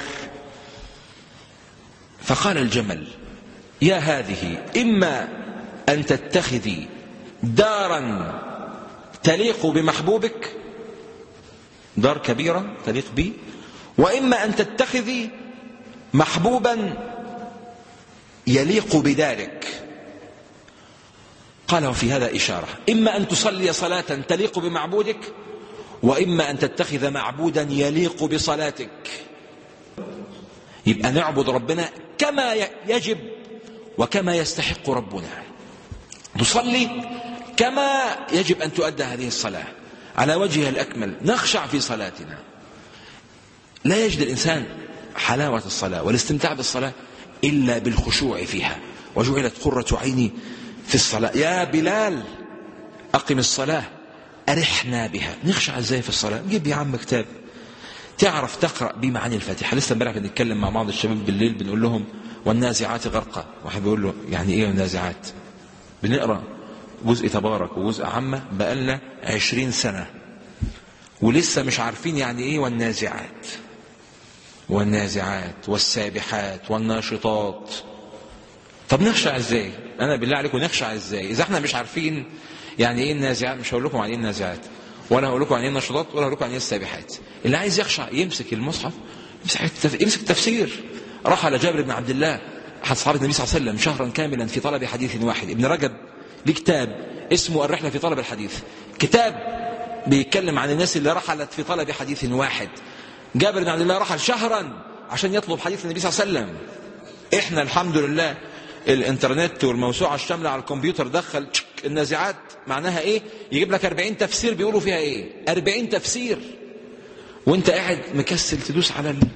فقال الجمل يا هذه إما أن تتخذي دارا تليق بمحبوبك دار كبيرة تليق بي وإما أن تتخذي محبوبا يليق بدارك قال وفي هذا إشارة إما أن تصلي صلاة تليق بمعبودك وإما أن تتخذ معبودا يليق بصلاتك يبقى نعبد ربنا كما يجب وكما يستحق ربنا نصلي كما يجب أن تؤدى هذه الصلاة على وجهها الأكمل نخشع في صلاتنا لا يجد الإنسان حلاوة الصلاة والاستمتاع بالصلاة إلا بالخشوع فيها وجعلت قرة عيني في الصلاة يا بلال أقم الصلاة أرحنا بها نخشع ازاي في الصلاة جيب يا عم كتاب تعرف تقرأ بمعاني الفاتحة لسه امبارح بنتكلم مع بعض الشباب بالليل بنقول لهم والنازعات غرقا واحد بيقول له يعني ايه النازعات بنقرأ جزء تبارك وجزء عامة بقالنا عشرين سنة ولسه مش عارفين يعني ايه والنازعات والنازعات والسابحات والناشطات طب نخشع ازاي انا بالله عليكم نخشع ازاي اذا احنا مش عارفين يعني ايه النازعات مش هقول لكم عن ايه النازعات ولا هقول لكم عن ايه النشاطات ولا هقول لكم عن ايه السابحات اللي عايز يخشع يمسك المصحف يمسك التف... يمسك التفسير رحل جابر بن عبد الله احد صحابه النبي صلى الله عليه وسلم شهرا كاملا في طلب حديث واحد ابن رجب ليه كتاب اسمه الرحله في طلب الحديث كتاب بيتكلم عن الناس اللي رحلت في طلب حديث واحد جابر بن عبد الله رحل شهرا عشان يطلب حديث النبي صلى الله عليه وسلم احنا الحمد لله الانترنت والموسوعة الشاملة على الكمبيوتر دخل النازعات معناها ايه يجيب لك 40 تفسير بيقولوا فيها ايه 40 تفسير وانت قاعد مكسل تدوس على ال...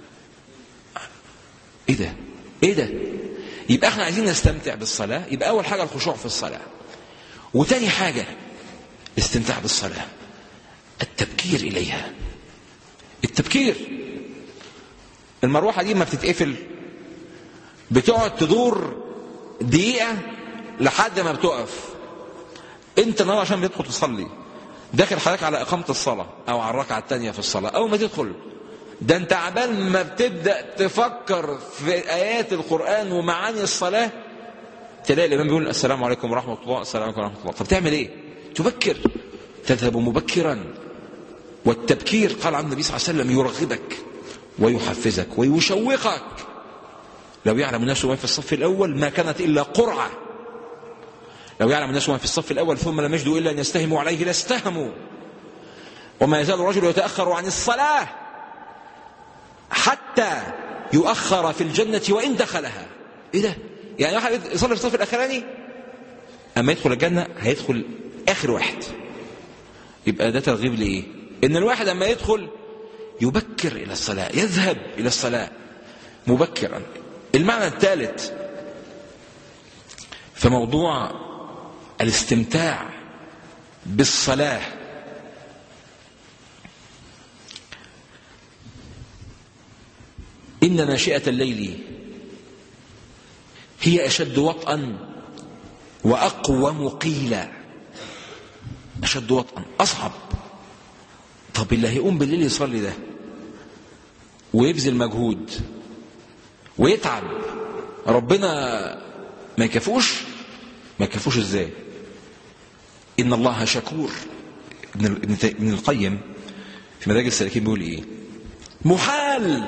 ايه ده ايه ده يبقى احنا عايزين نستمتع بالصلاة يبقى اول حاجة الخشوع في الصلاة وتاني حاجة الاستمتاع بالصلاة التبكير اليها التبكير المروحة دي ما بتتقفل بتقعد تدور دقيقة لحد ما بتقف انت النهارده عشان بتدخل تصلي داخل حضرتك على إقامة الصلاة أو على الركعة الثانية في الصلاة أول ما تدخل ده أنت عبال ما بتبدأ تفكر في آيات القرآن ومعاني الصلاة تلاقي الإمام بيقول السلام عليكم ورحمة الله السلام عليكم ورحمة الله طب تعمل إيه؟ تبكر تذهب مبكرا والتبكير قال عن النبي صلى الله عليه وسلم يرغبك ويحفزك ويشوقك لو يعلم الناس ما في الصف الأول ما كانت إلا قرعة لو يعلم الناس ما في الصف الأول ثم لم يجدوا إلا أن يستهموا عليه لاستهموا وما يزال الرجل يتأخر عن الصلاة حتى يؤخر في الجنة وإن دخلها إيه ده يعني واحد يصلي في الصف الأخراني أما يدخل الجنة هيدخل آخر واحد يبقى ده ترغيب لإيه إن الواحد أما يدخل يبكر إلى الصلاة يذهب إلى الصلاة مبكرا المعنى الثالث في موضوع الاستمتاع بالصلاة إن ناشئة الليل هي أشد وطئا وأقوم قيلا أشد وطئا أصعب طب اللي هيقوم بالليل يصلي ده ويبذل مجهود ويتعب ربنا ما يكفوش ما يكفوش ازاي ان الله شكور ابن ابن القيم في مدارج السالكين بيقول ايه محال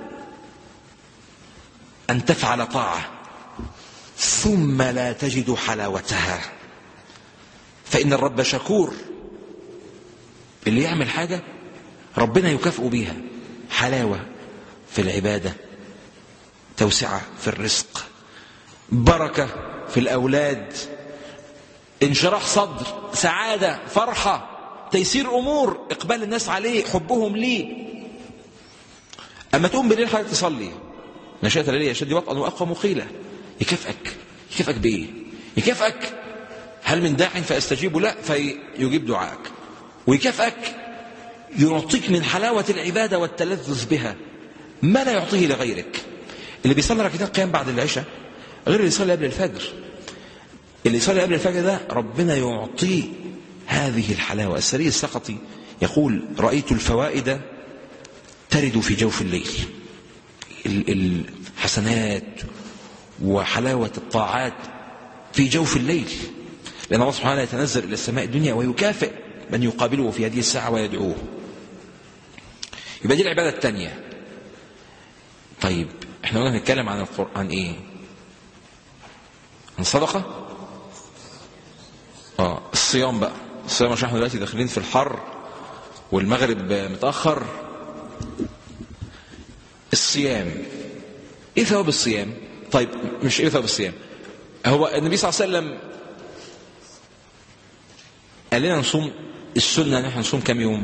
ان تفعل طاعه ثم لا تجد حلاوتها فان الرب شكور اللي يعمل حاجه ربنا يكافئ بيها حلاوه في العباده توسعه في الرزق بركه في الاولاد انشراح صدر سعاده فرحه تيسير امور اقبال الناس عليه حبهم ليه اما تقوم بالليل حضرتك تصلي نشأت الليل يشد وطئا واقوى مقيله يكافئك يكافئك بايه يكافئك هل من داع فاستجيب لا فيجيب دعائك ويكافئك يعطيك من حلاوه العباده والتلذذ بها ما لا يعطيه لغيرك اللي بيصلي ركعتين قيام بعد العشاء غير اللي يصلي قبل الفجر اللي يصلي قبل الفجر ده ربنا يعطيه هذه الحلاوة السري السقطي يقول رأيت الفوائد ترد في جوف الليل الحسنات وحلاوة الطاعات في جوف الليل لأن الله سبحانه يتنزل إلى السماء الدنيا ويكافئ من يقابله في هذه الساعة ويدعوه يبقى دي العبادة الثانية طيب احنا قلنا نتكلم عن القرآن ايه عن صدقة اه الصيام بقى الصيام عشان احنا دلوقتي داخلين في الحر والمغرب متأخر الصيام ايه ثواب الصيام طيب مش ايه ثواب الصيام هو النبي صلى الله عليه وسلم قال لنا نصوم السنة ان احنا نصوم كام يوم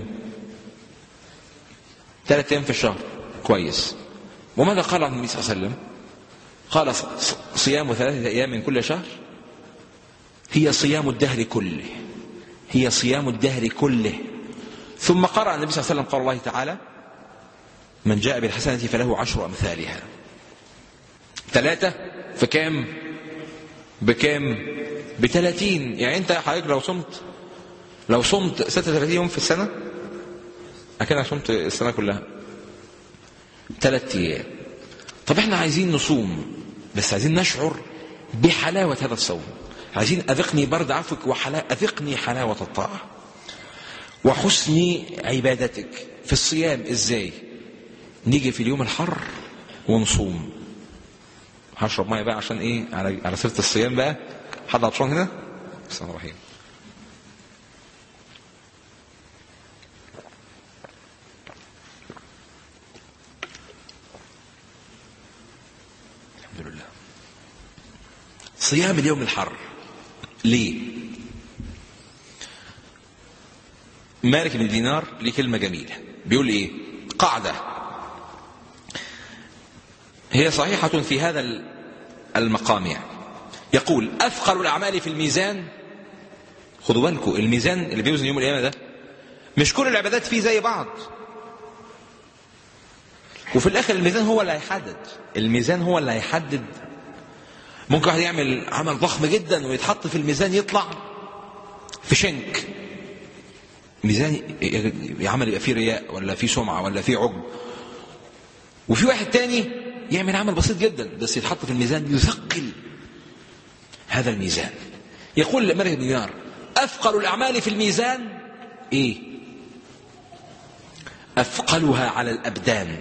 ثلاث ايام في الشهر كويس وماذا قال عن النبي صلى الله عليه وسلم قال صيام ثلاثة أيام من كل شهر هي صيام الدهر كله هي صيام الدهر كله ثم قرأ النبي صلى الله عليه وسلم قال الله تعالى من جاء بالحسنة فله عشر أمثالها ثلاثة فكام بكام بثلاثين يعني انت حضرتك لو صمت لو صمت 36 يوم في السنة أكنك صمت السنة كلها ثلاث أيام طب احنا عايزين نصوم بس عايزين نشعر بحلاوة هذا الصوم عايزين أذقني برد عفوك وحلا أذقني حلاوة الطاعة وحسن عبادتك في الصيام ازاي نيجي في اليوم الحر ونصوم هشرب ميه بقى عشان ايه على على سيره الصيام بقى حد عطشان هنا بسم الله الرحمن الحمد لله صيام اليوم الحر ليه مالك بن دينار ليه كلمة جميلة بيقول ايه قاعدة هي صحيحة في هذا المقام يعني يقول أثقل الأعمال في الميزان خدوا بالكم الميزان اللي بيوزن يوم القيامة ده مش كل العبادات فيه زي بعض وفي الآخر الميزان هو اللي هيحدد الميزان هو اللي هيحدد ممكن واحد يعمل عمل ضخم جدا ويتحط في الميزان يطلع في شنك ميزان عمل يبقى فيه رياء ولا فيه سمعة ولا فيه عجب وفي واحد تاني يعمل عمل بسيط جدا بس يتحط في الميزان يثقل هذا الميزان يقول مالك بن دينار أثقل الأعمال في الميزان إيه أثقلها على الأبدان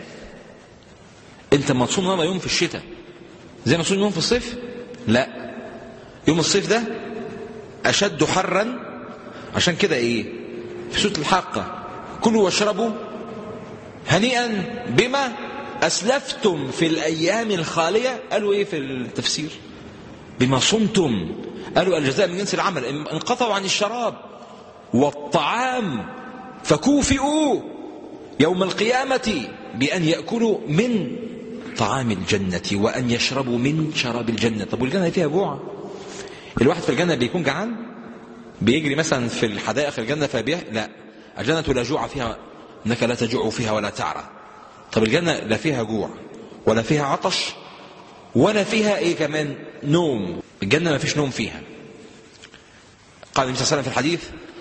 أنت ما تصوم يوم في الشتاء زي ما تصوم يوم في الصيف لا يوم الصيف ده أشد حرا عشان كده إيه في سورة الحاقة كلوا واشربوا هنيئا بما أسلفتم في الأيام الخالية قالوا إيه في التفسير بما صمتم قالوا الجزاء من جنس العمل انقطعوا عن الشراب والطعام فكوفئوا يوم القيامة بأن يأكلوا من طعام الجنة وأن يشربوا من شراب الجنة طب والجنة فيها جوع الواحد في الجنة بيكون جعان بيجري مثلا في الحدائق الجنة فبيه لا الجنة لا جوع فيها انك لا تجوع فيها ولا تعرى طب الجنة لا فيها جوع ولا فيها عطش ولا فيها ايه كمان نوم الجنة ما فيش نوم فيها قال النبي صلى الله عليه وسلم في الحديث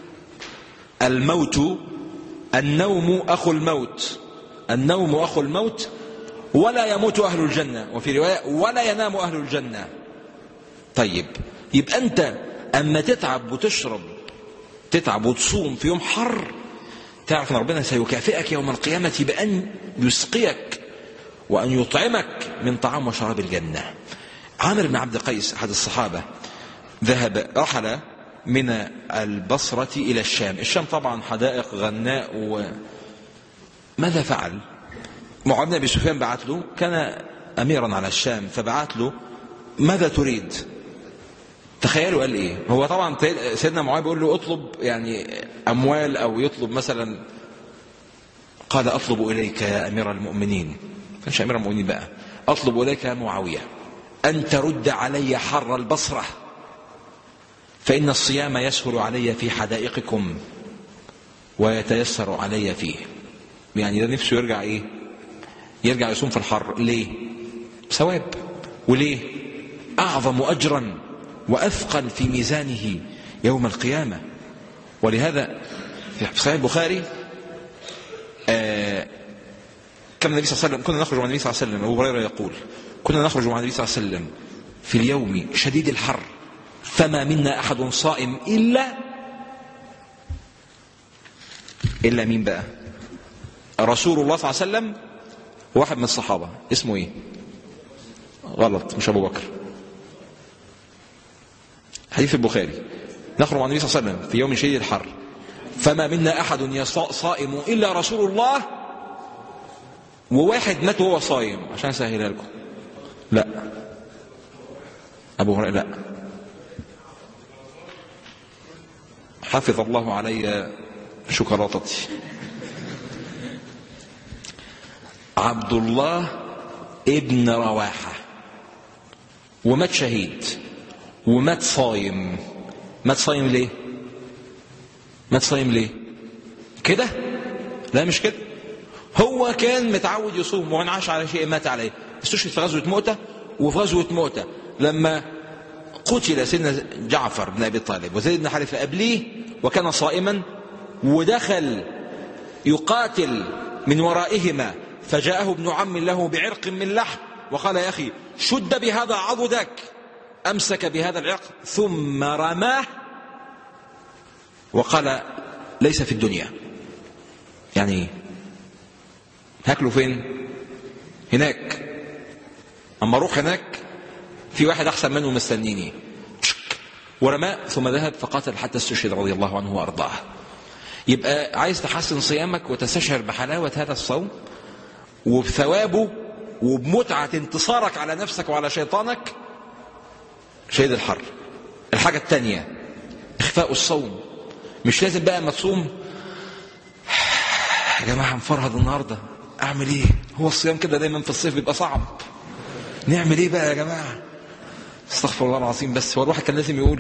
الموت النوم أخو الموت النوم أخو الموت ولا يموت أهل الجنة وفي رواية ولا ينام أهل الجنة طيب يبقى أنت أما تتعب وتشرب تتعب وتصوم في يوم حر تعرف أن ربنا سيكافئك يوم القيامة بأن يسقيك وأن يطعمك من طعام وشراب الجنة عامر بن عبد قيس أحد الصحابة ذهب رحل من البصرة إلى الشام الشام طبعا حدائق غناء وماذا فعل معاذ بن أبي سفيان بعت له كان أميرا على الشام فبعت له ماذا تريد تخيلوا قال ايه هو طبعا سيدنا معاويه بيقول له اطلب يعني اموال او يطلب مثلا قال اطلب اليك يا امير المؤمنين كانش امير المؤمنين بقى اطلب اليك يا معاويه ان ترد علي حر البصره فان الصيام يسهل علي في حدائقكم ويتيسر علي فيه يعني ده نفسه يرجع ايه يرجع يصوم في الحر ليه ثواب وليه اعظم اجرا وأثقل في ميزانه يوم القيامة ولهذا في صحيح البخاري آه كان النبي صلى الله عليه وسلم كنا نخرج مع النبي صلى الله عليه وسلم أبو هريرة يقول كنا نخرج مع النبي صلى الله عليه وسلم في اليوم شديد الحر فما منا أحد صائم إلا إلا مين بقى رسول الله صلى الله عليه وسلم واحد من الصحابة اسمه إيه غلط مش أبو بكر حديث البخاري نخرج مع النبي صلى الله عليه وسلم في يوم شديد الحر فما منا احد صائم الا رسول الله وواحد مات وهو صايم عشان اسهلها لكم لا ابو هريره لا حفظ الله علي شوكولاتتي عبد الله ابن رواحة ومات شهيد ومات صايم مات صايم ليه مات صايم ليه كده لا مش كده هو كان متعود يصوم وانعاش على شيء مات عليه استشهد في غزوة مؤتة وفي غزوة مؤتة لما قتل سيدنا جعفر بن أبي طالب وزيد بن حارثة قبليه وكان صائما ودخل يقاتل من ورائهما فجاءه ابن عم له بعرق من لحم وقال يا أخي شد بهذا عضدك أمسك بهذا العرق ثم رماه وقال ليس في الدنيا يعني هاكله فين هناك اما اروح هناك في واحد احسن منه مستنيني ورماه ثم ذهب فقاتل حتى استشهد رضي الله عنه وارضاه يبقى عايز تحسن صيامك وتستشعر بحلاوه هذا الصوم وبثوابه وبمتعه انتصارك على نفسك وعلى شيطانك شهيد الحر الحاجه الثانيه اخفاء الصوم مش لازم بقى ما تصوم يا جماعه مفرهد النهارده اعمل ايه هو الصيام كده دايما في الصيف بيبقى صعب نعمل ايه بقى يا جماعه استغفر الله العظيم بس هو الواحد كان لازم يقول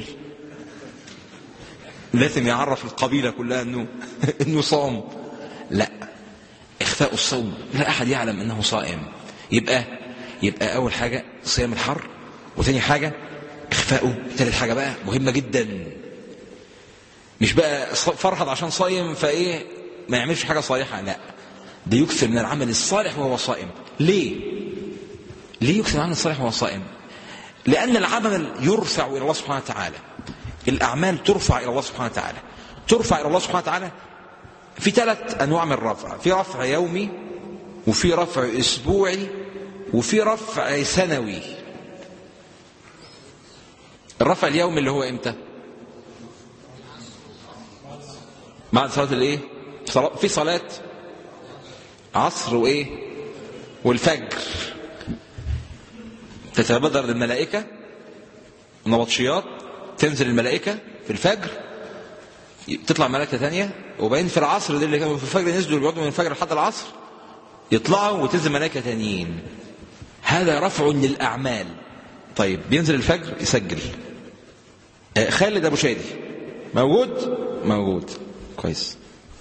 لازم يعرف القبيله كلها انه انه صام لا اخفاء الصوم لا احد يعلم انه صائم يبقى يبقى اول حاجه صيام الحر وثاني حاجه اخفاؤه ثالث حاجه بقى مهمه جدا مش بقى فرحض عشان صايم فايه ما يعملش حاجه صالحه لا ده يكثر من العمل الصالح وهو صائم ليه ليه يكثر من العمل الصالح وهو صائم لأن العمل يرفع إلى الله سبحانه وتعالى الأعمال ترفع إلى الله سبحانه وتعالى ترفع إلى الله سبحانه وتعالى في ثلاث أنواع من الرفع في رفع يومي وفي رفع أسبوعي وفي رفع سنوي الرفع اليومي اللي هو إمتى بعد صلاة الإيه في صلاة عصر وإيه والفجر تتبادر الملائكة نبطشيات تنزل الملائكة في الفجر تطلع ملائكة ثانية وبعدين في العصر دي اللي كانوا في الفجر نزلوا بيقعدوا من الفجر لحد العصر يطلعوا وتنزل ملائكة ثانيين هذا رفع للأعمال طيب بينزل الفجر يسجل خالد أبو شادي موجود موجود كويس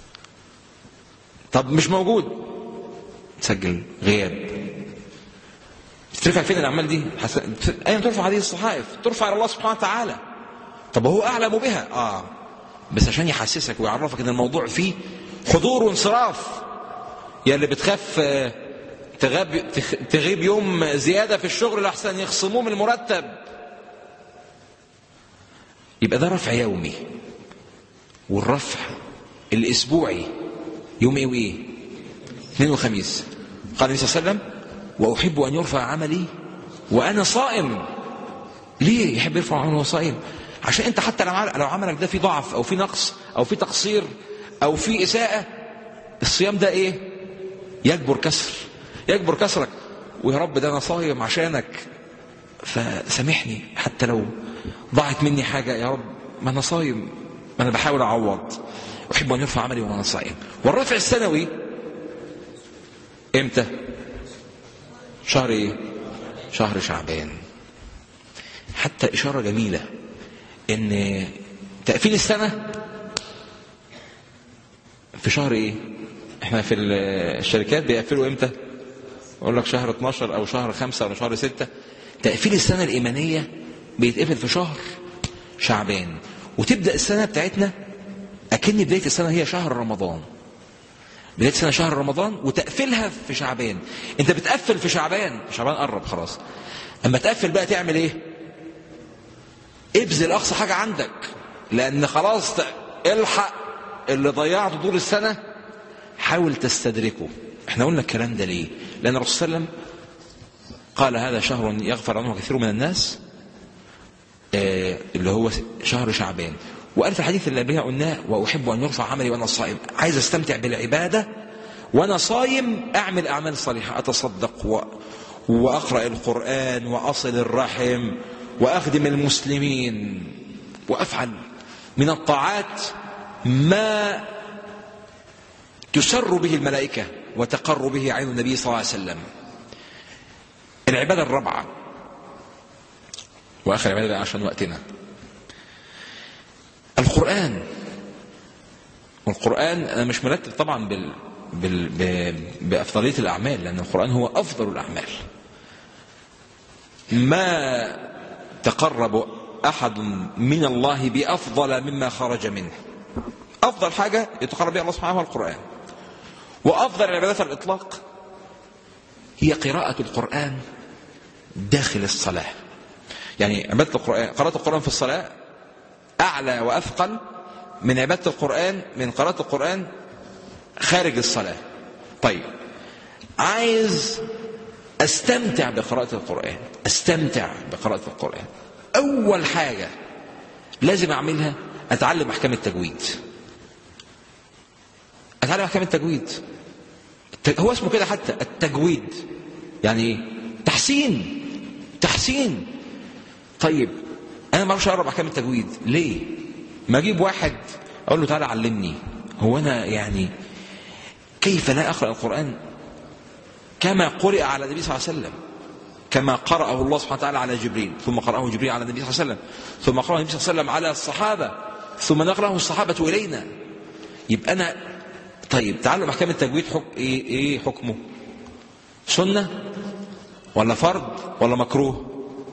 طب مش موجود تسجل غياب ترفع فين الاعمال دي حس... اين ترفع هذه الصحائف ترفع الى الله سبحانه وتعالى طب هو اعلم بها اه بس عشان يحسسك ويعرفك ان الموضوع فيه حضور وانصراف يا اللي بتخاف تغاب تغيب يوم زياده في الشغل لحسن يخصموه من المرتب يبقى ده رفع يومي والرفع الاسبوعي يوم ايه وايه اثنين وخميس قال النبي صلى الله عليه وسلم وأحب أن يرفع عملي وأنا صائم ليه يحب يرفع عمله وهو صائم عشان أنت حتى لو عملك ده في ضعف أو في نقص أو في تقصير أو في إساءة الصيام ده إيه يجبر كسر يجبر كسرك ويا رب ده أنا صايم عشانك فسامحني حتى لو ضاعت مني حاجة يا رب ما أنا صايم ما أنا بحاول أعوض أحب أن يرفع عملي وأنا صائم والرفع السنوي إمتى شهر ايه شهر شعبان حتى اشاره جميله ان تقفيل السنه في شهر ايه احنا في الشركات بيقفلوا امتى اقول لك شهر 12 او شهر 5 ولا شهر 6 تقفيل السنه الايمانيه بيتقفل في شهر شعبان وتبدا السنه بتاعتنا اكن بدايه السنه هي شهر رمضان بداية سنة شهر رمضان وتقفلها في شعبان انت بتقفل في شعبان شعبان قرب خلاص اما تقفل بقى تعمل ايه ابذل اقصى حاجة عندك لان خلاص الحق اللي ضيعته طول السنة حاول تستدركه احنا قلنا الكلام ده ليه لان الرسول صلى الله عليه وسلم قال هذا شهر يغفر عنه كثير من الناس آه اللي هو شهر شعبان وقال في الحديث اللي قبلها قلناه واحب ان يرفع عملي وانا صائم عايز استمتع بالعباده وانا صايم اعمل اعمال صالحه اتصدق و... واقرا القران واصل الرحم واخدم المسلمين وافعل من الطاعات ما تسر به الملائكة وتقر به عين النبي صلى الله عليه وسلم العبادة الرابعة وآخر عبادة عشان وقتنا القرآن والقرآن أنا مش مرتب طبعا بال بال بأفضلية الأعمال لأن القرآن هو أفضل الأعمال ما تقرب أحد من الله بأفضل مما خرج منه أفضل حاجة يتقرب بها الله سبحانه هو القرآن وأفضل العبادات على الإطلاق هي قراءة القرآن داخل الصلاة يعني عبادة القرآن قراءة القرآن في الصلاة أعلى وأثقل من عبادة القرآن من قراءة القرآن خارج الصلاة طيب عايز استمتع بقراءة القرآن استمتع بقراءة القرآن أول حاجة لازم أعملها أتعلم أحكام التجويد أتعلم أحكام التجويد هو اسمه كده حتى التجويد يعني تحسين تحسين طيب أنا ما اعرفش أقرب أحكام التجويد ليه؟ ما أجيب واحد أقول له تعالى علمني هو أنا يعني كيف لا أقرأ القرآن كما قرئ على النبي صلى الله عليه وسلم كما قرأه الله سبحانه وتعالى على جبريل ثم قرأه جبريل على النبي صلى الله عليه وسلم ثم قرأه النبي صلى الله عليه وسلم على الصحابة ثم نقرأه الصحابة إلينا يبقى أنا طيب تعلم أحكام التجويد حك... إيه... إيه حكمه سنة ولا فرض ولا مكروه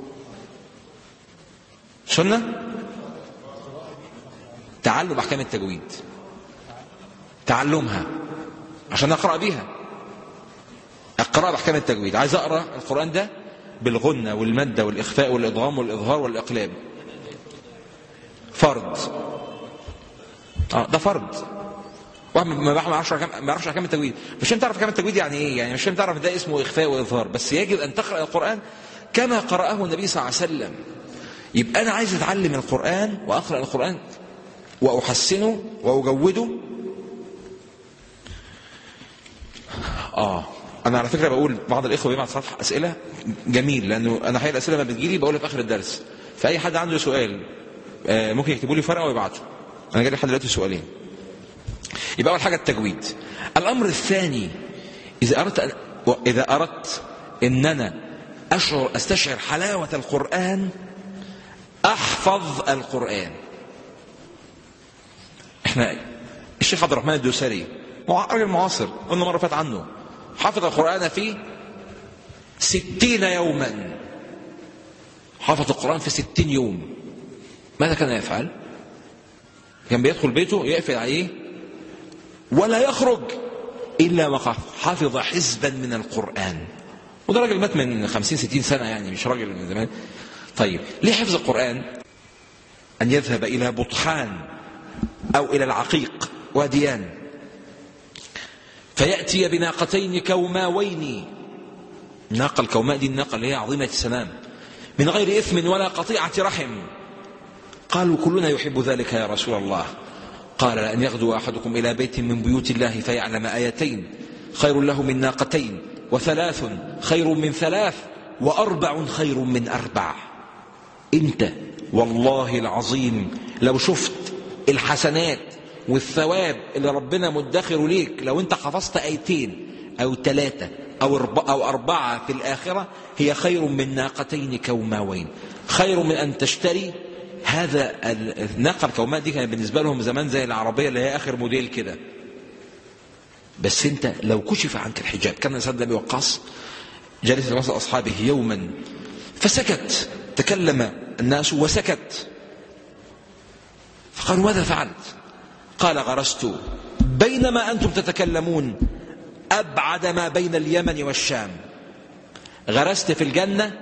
سنة تعلم أحكام التجويد تعلمها عشان أقرأ بيها القراءة بأحكام التجويد عايز أقرأ القرآن ده بالغنة والمادة والإخفاء والإضغام والإظهار والإقلاب فرض آه ده فرض واحد ما يعرفش ما يعرفش احكام التجويد مش فاهم تعرف احكام التجويد يعني ايه يعني مش فاهم تعرف ده اسمه اخفاء واظهار بس يجب ان تقرا القران كما قراه النبي صلى الله عليه وسلم يبقى انا عايز اتعلم القران واقرا القران واحسنه واجوده اه انا على فكره بقول بعض الاخوه بيبعت صفحه اسئله جميل لانه انا حقيقه الاسئله ما بتجيلي بقولها في اخر الدرس فاي حد عنده سؤال آه ممكن يكتبوا لي فرقه ويبعته انا جالي لحد دلوقتي سؤالين يبقى اول حاجه التجويد الامر الثاني اذا اردت أن اذا اردت ان انا اشعر استشعر حلاوه القران احفظ القران احنا الشيخ عبد الرحمن الدوسري راجل معاصر قلنا مره فات عنه حفظ القرآن في ستين يوما حفظ القرآن في ستين يوم ماذا كان يفعل كان بيدخل بيته يقفل عليه ولا يخرج إلا ما حفظ حزبا من القرآن وده راجل مات من خمسين ستين سنة يعني مش راجل من زمان طيب ليه حفظ القرآن أن يذهب إلى بطحان أو إلى العقيق واديان فيأتي بناقتين كوماوين الناقة الكوماء دي الناقة اللي هي عظيمة السنام من غير إثم ولا قطيعة رحم قالوا كلنا يحب ذلك يا رسول الله قال لأن يغدو أحدكم إلى بيت من بيوت الله فيعلم آيتين خير له من ناقتين وثلاث خير من ثلاث وأربع خير من أربع أنت والله العظيم لو شفت الحسنات والثواب اللي ربنا مدخر ليك لو انت حفظت ايتين او ثلاثة او او اربعة في الاخرة هي خير من ناقتين كوماوين خير من ان تشتري هذا الناقة الكوماء دي كان بالنسبة لهم زمان زي العربية اللي هي اخر موديل كده بس انت لو كشف عنك الحجاب كان سيدنا ابي وقاص جالس وسط اصحابه يوما فسكت تكلم الناس وسكت فقالوا ماذا فعلت قال غرست بينما أنتم تتكلمون أبعد ما بين اليمن والشام غرست في الجنة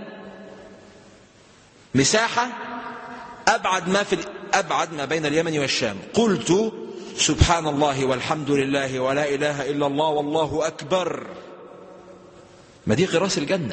مساحة أبعد ما في أبعد ما بين اليمن والشام قلت سبحان الله والحمد لله ولا إله إلا الله والله أكبر ما دي غراس الجنة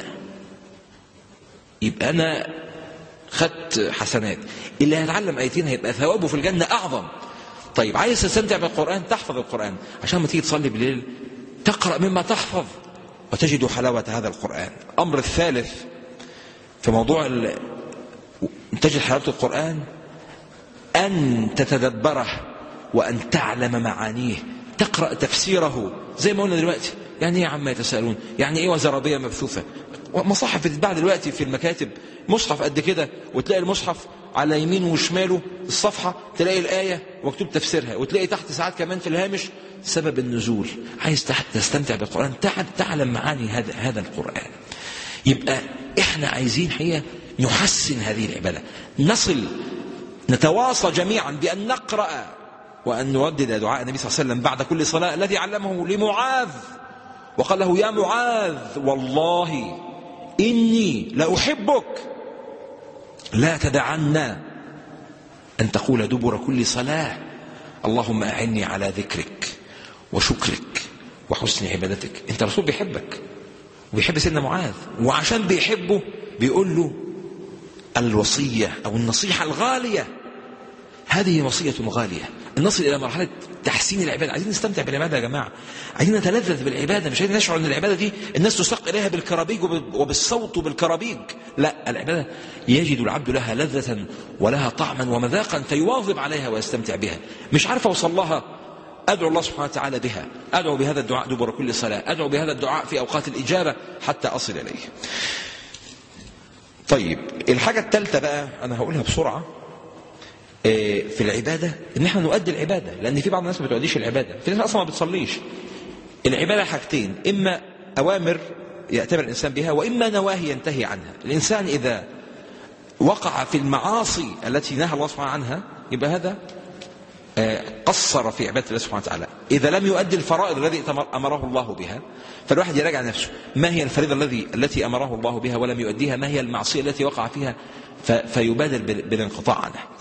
يبقى أنا خدت حسنات اللي هيتعلم آيتين هيبقى ثوابه في الجنة أعظم طيب عايز تستمتع بالقرآن تحفظ القرآن عشان ما تيجي تصلي بالليل تقرأ مما تحفظ وتجد حلاوة هذا القرآن الأمر الثالث في موضوع تجد حلاوة القرآن أن تتدبره وأن تعلم معانيه تقرأ تفسيره زي ما قلنا دلوقتي يعني ايه يا عم يتساءلون يعني ايه وزرابية مبثوثة مصاحف بتتباع دلوقتي في المكاتب مصحف قد كده وتلاقي المصحف على يمينه وشماله الصفحة تلاقي الآية مكتوب تفسيرها وتلاقي تحت ساعات كمان في الهامش سبب النزول عايز تستمتع بالقرآن تعلم معاني هذا هذا القرآن يبقى احنا عايزين حقيقة نحسن هذه العبادة نصل نتواصى جميعا بأن نقرأ وأن نردد دعاء النبي صلى الله عليه وسلم بعد كل صلاة الذي علمه لمعاذ وقال له يا معاذ والله إني لأحبك لا تدعن أن تقول دبر كل صلاة اللهم أعني على ذكرك وشكرك وحسن عبادتك أنت رسول بيحبك وبيحب سيدنا معاذ وعشان بيحبه بيقول له الوصية أو النصيحة الغالية هذه وصية غالية نصل إلى مرحلة تحسين العبادة عايزين نستمتع بالعبادة يا جماعة عايزين نتلذذ بالعبادة مش عايزين نشعر أن العبادة دي الناس تسق إليها بالكرابيج وبالصوت وبالكرابيج لا العبادة يجد العبد لها لذة ولها طعما ومذاقا فيواظب عليها ويستمتع بها مش عارف أوصل لها أدعو الله سبحانه وتعالى بها أدعو بهذا الدعاء دبر كل صلاة أدعو بهذا الدعاء في أوقات الإجابة حتى أصل إليه طيب الحاجة الثالثة بقى أنا هقولها بسرعة في العبادة ان احنا نؤدي العبادة لان في بعض الناس ما بتؤديش العبادة في ناس اصلا ما بتصليش العبادة حاجتين اما اوامر يأتمر الانسان بها واما نواهي ينتهي عنها الانسان اذا وقع في المعاصي التي نهى الله سبحانه عنها يبقى هذا قصر في عبادة الله سبحانه وتعالى إذا لم يؤدي الفرائض الذي أمره الله بها فالواحد يراجع نفسه ما هي الفريضة الذي التي أمره الله بها ولم يؤديها ما هي المعصية التي وقع فيها فيبادر بالانقطاع عنها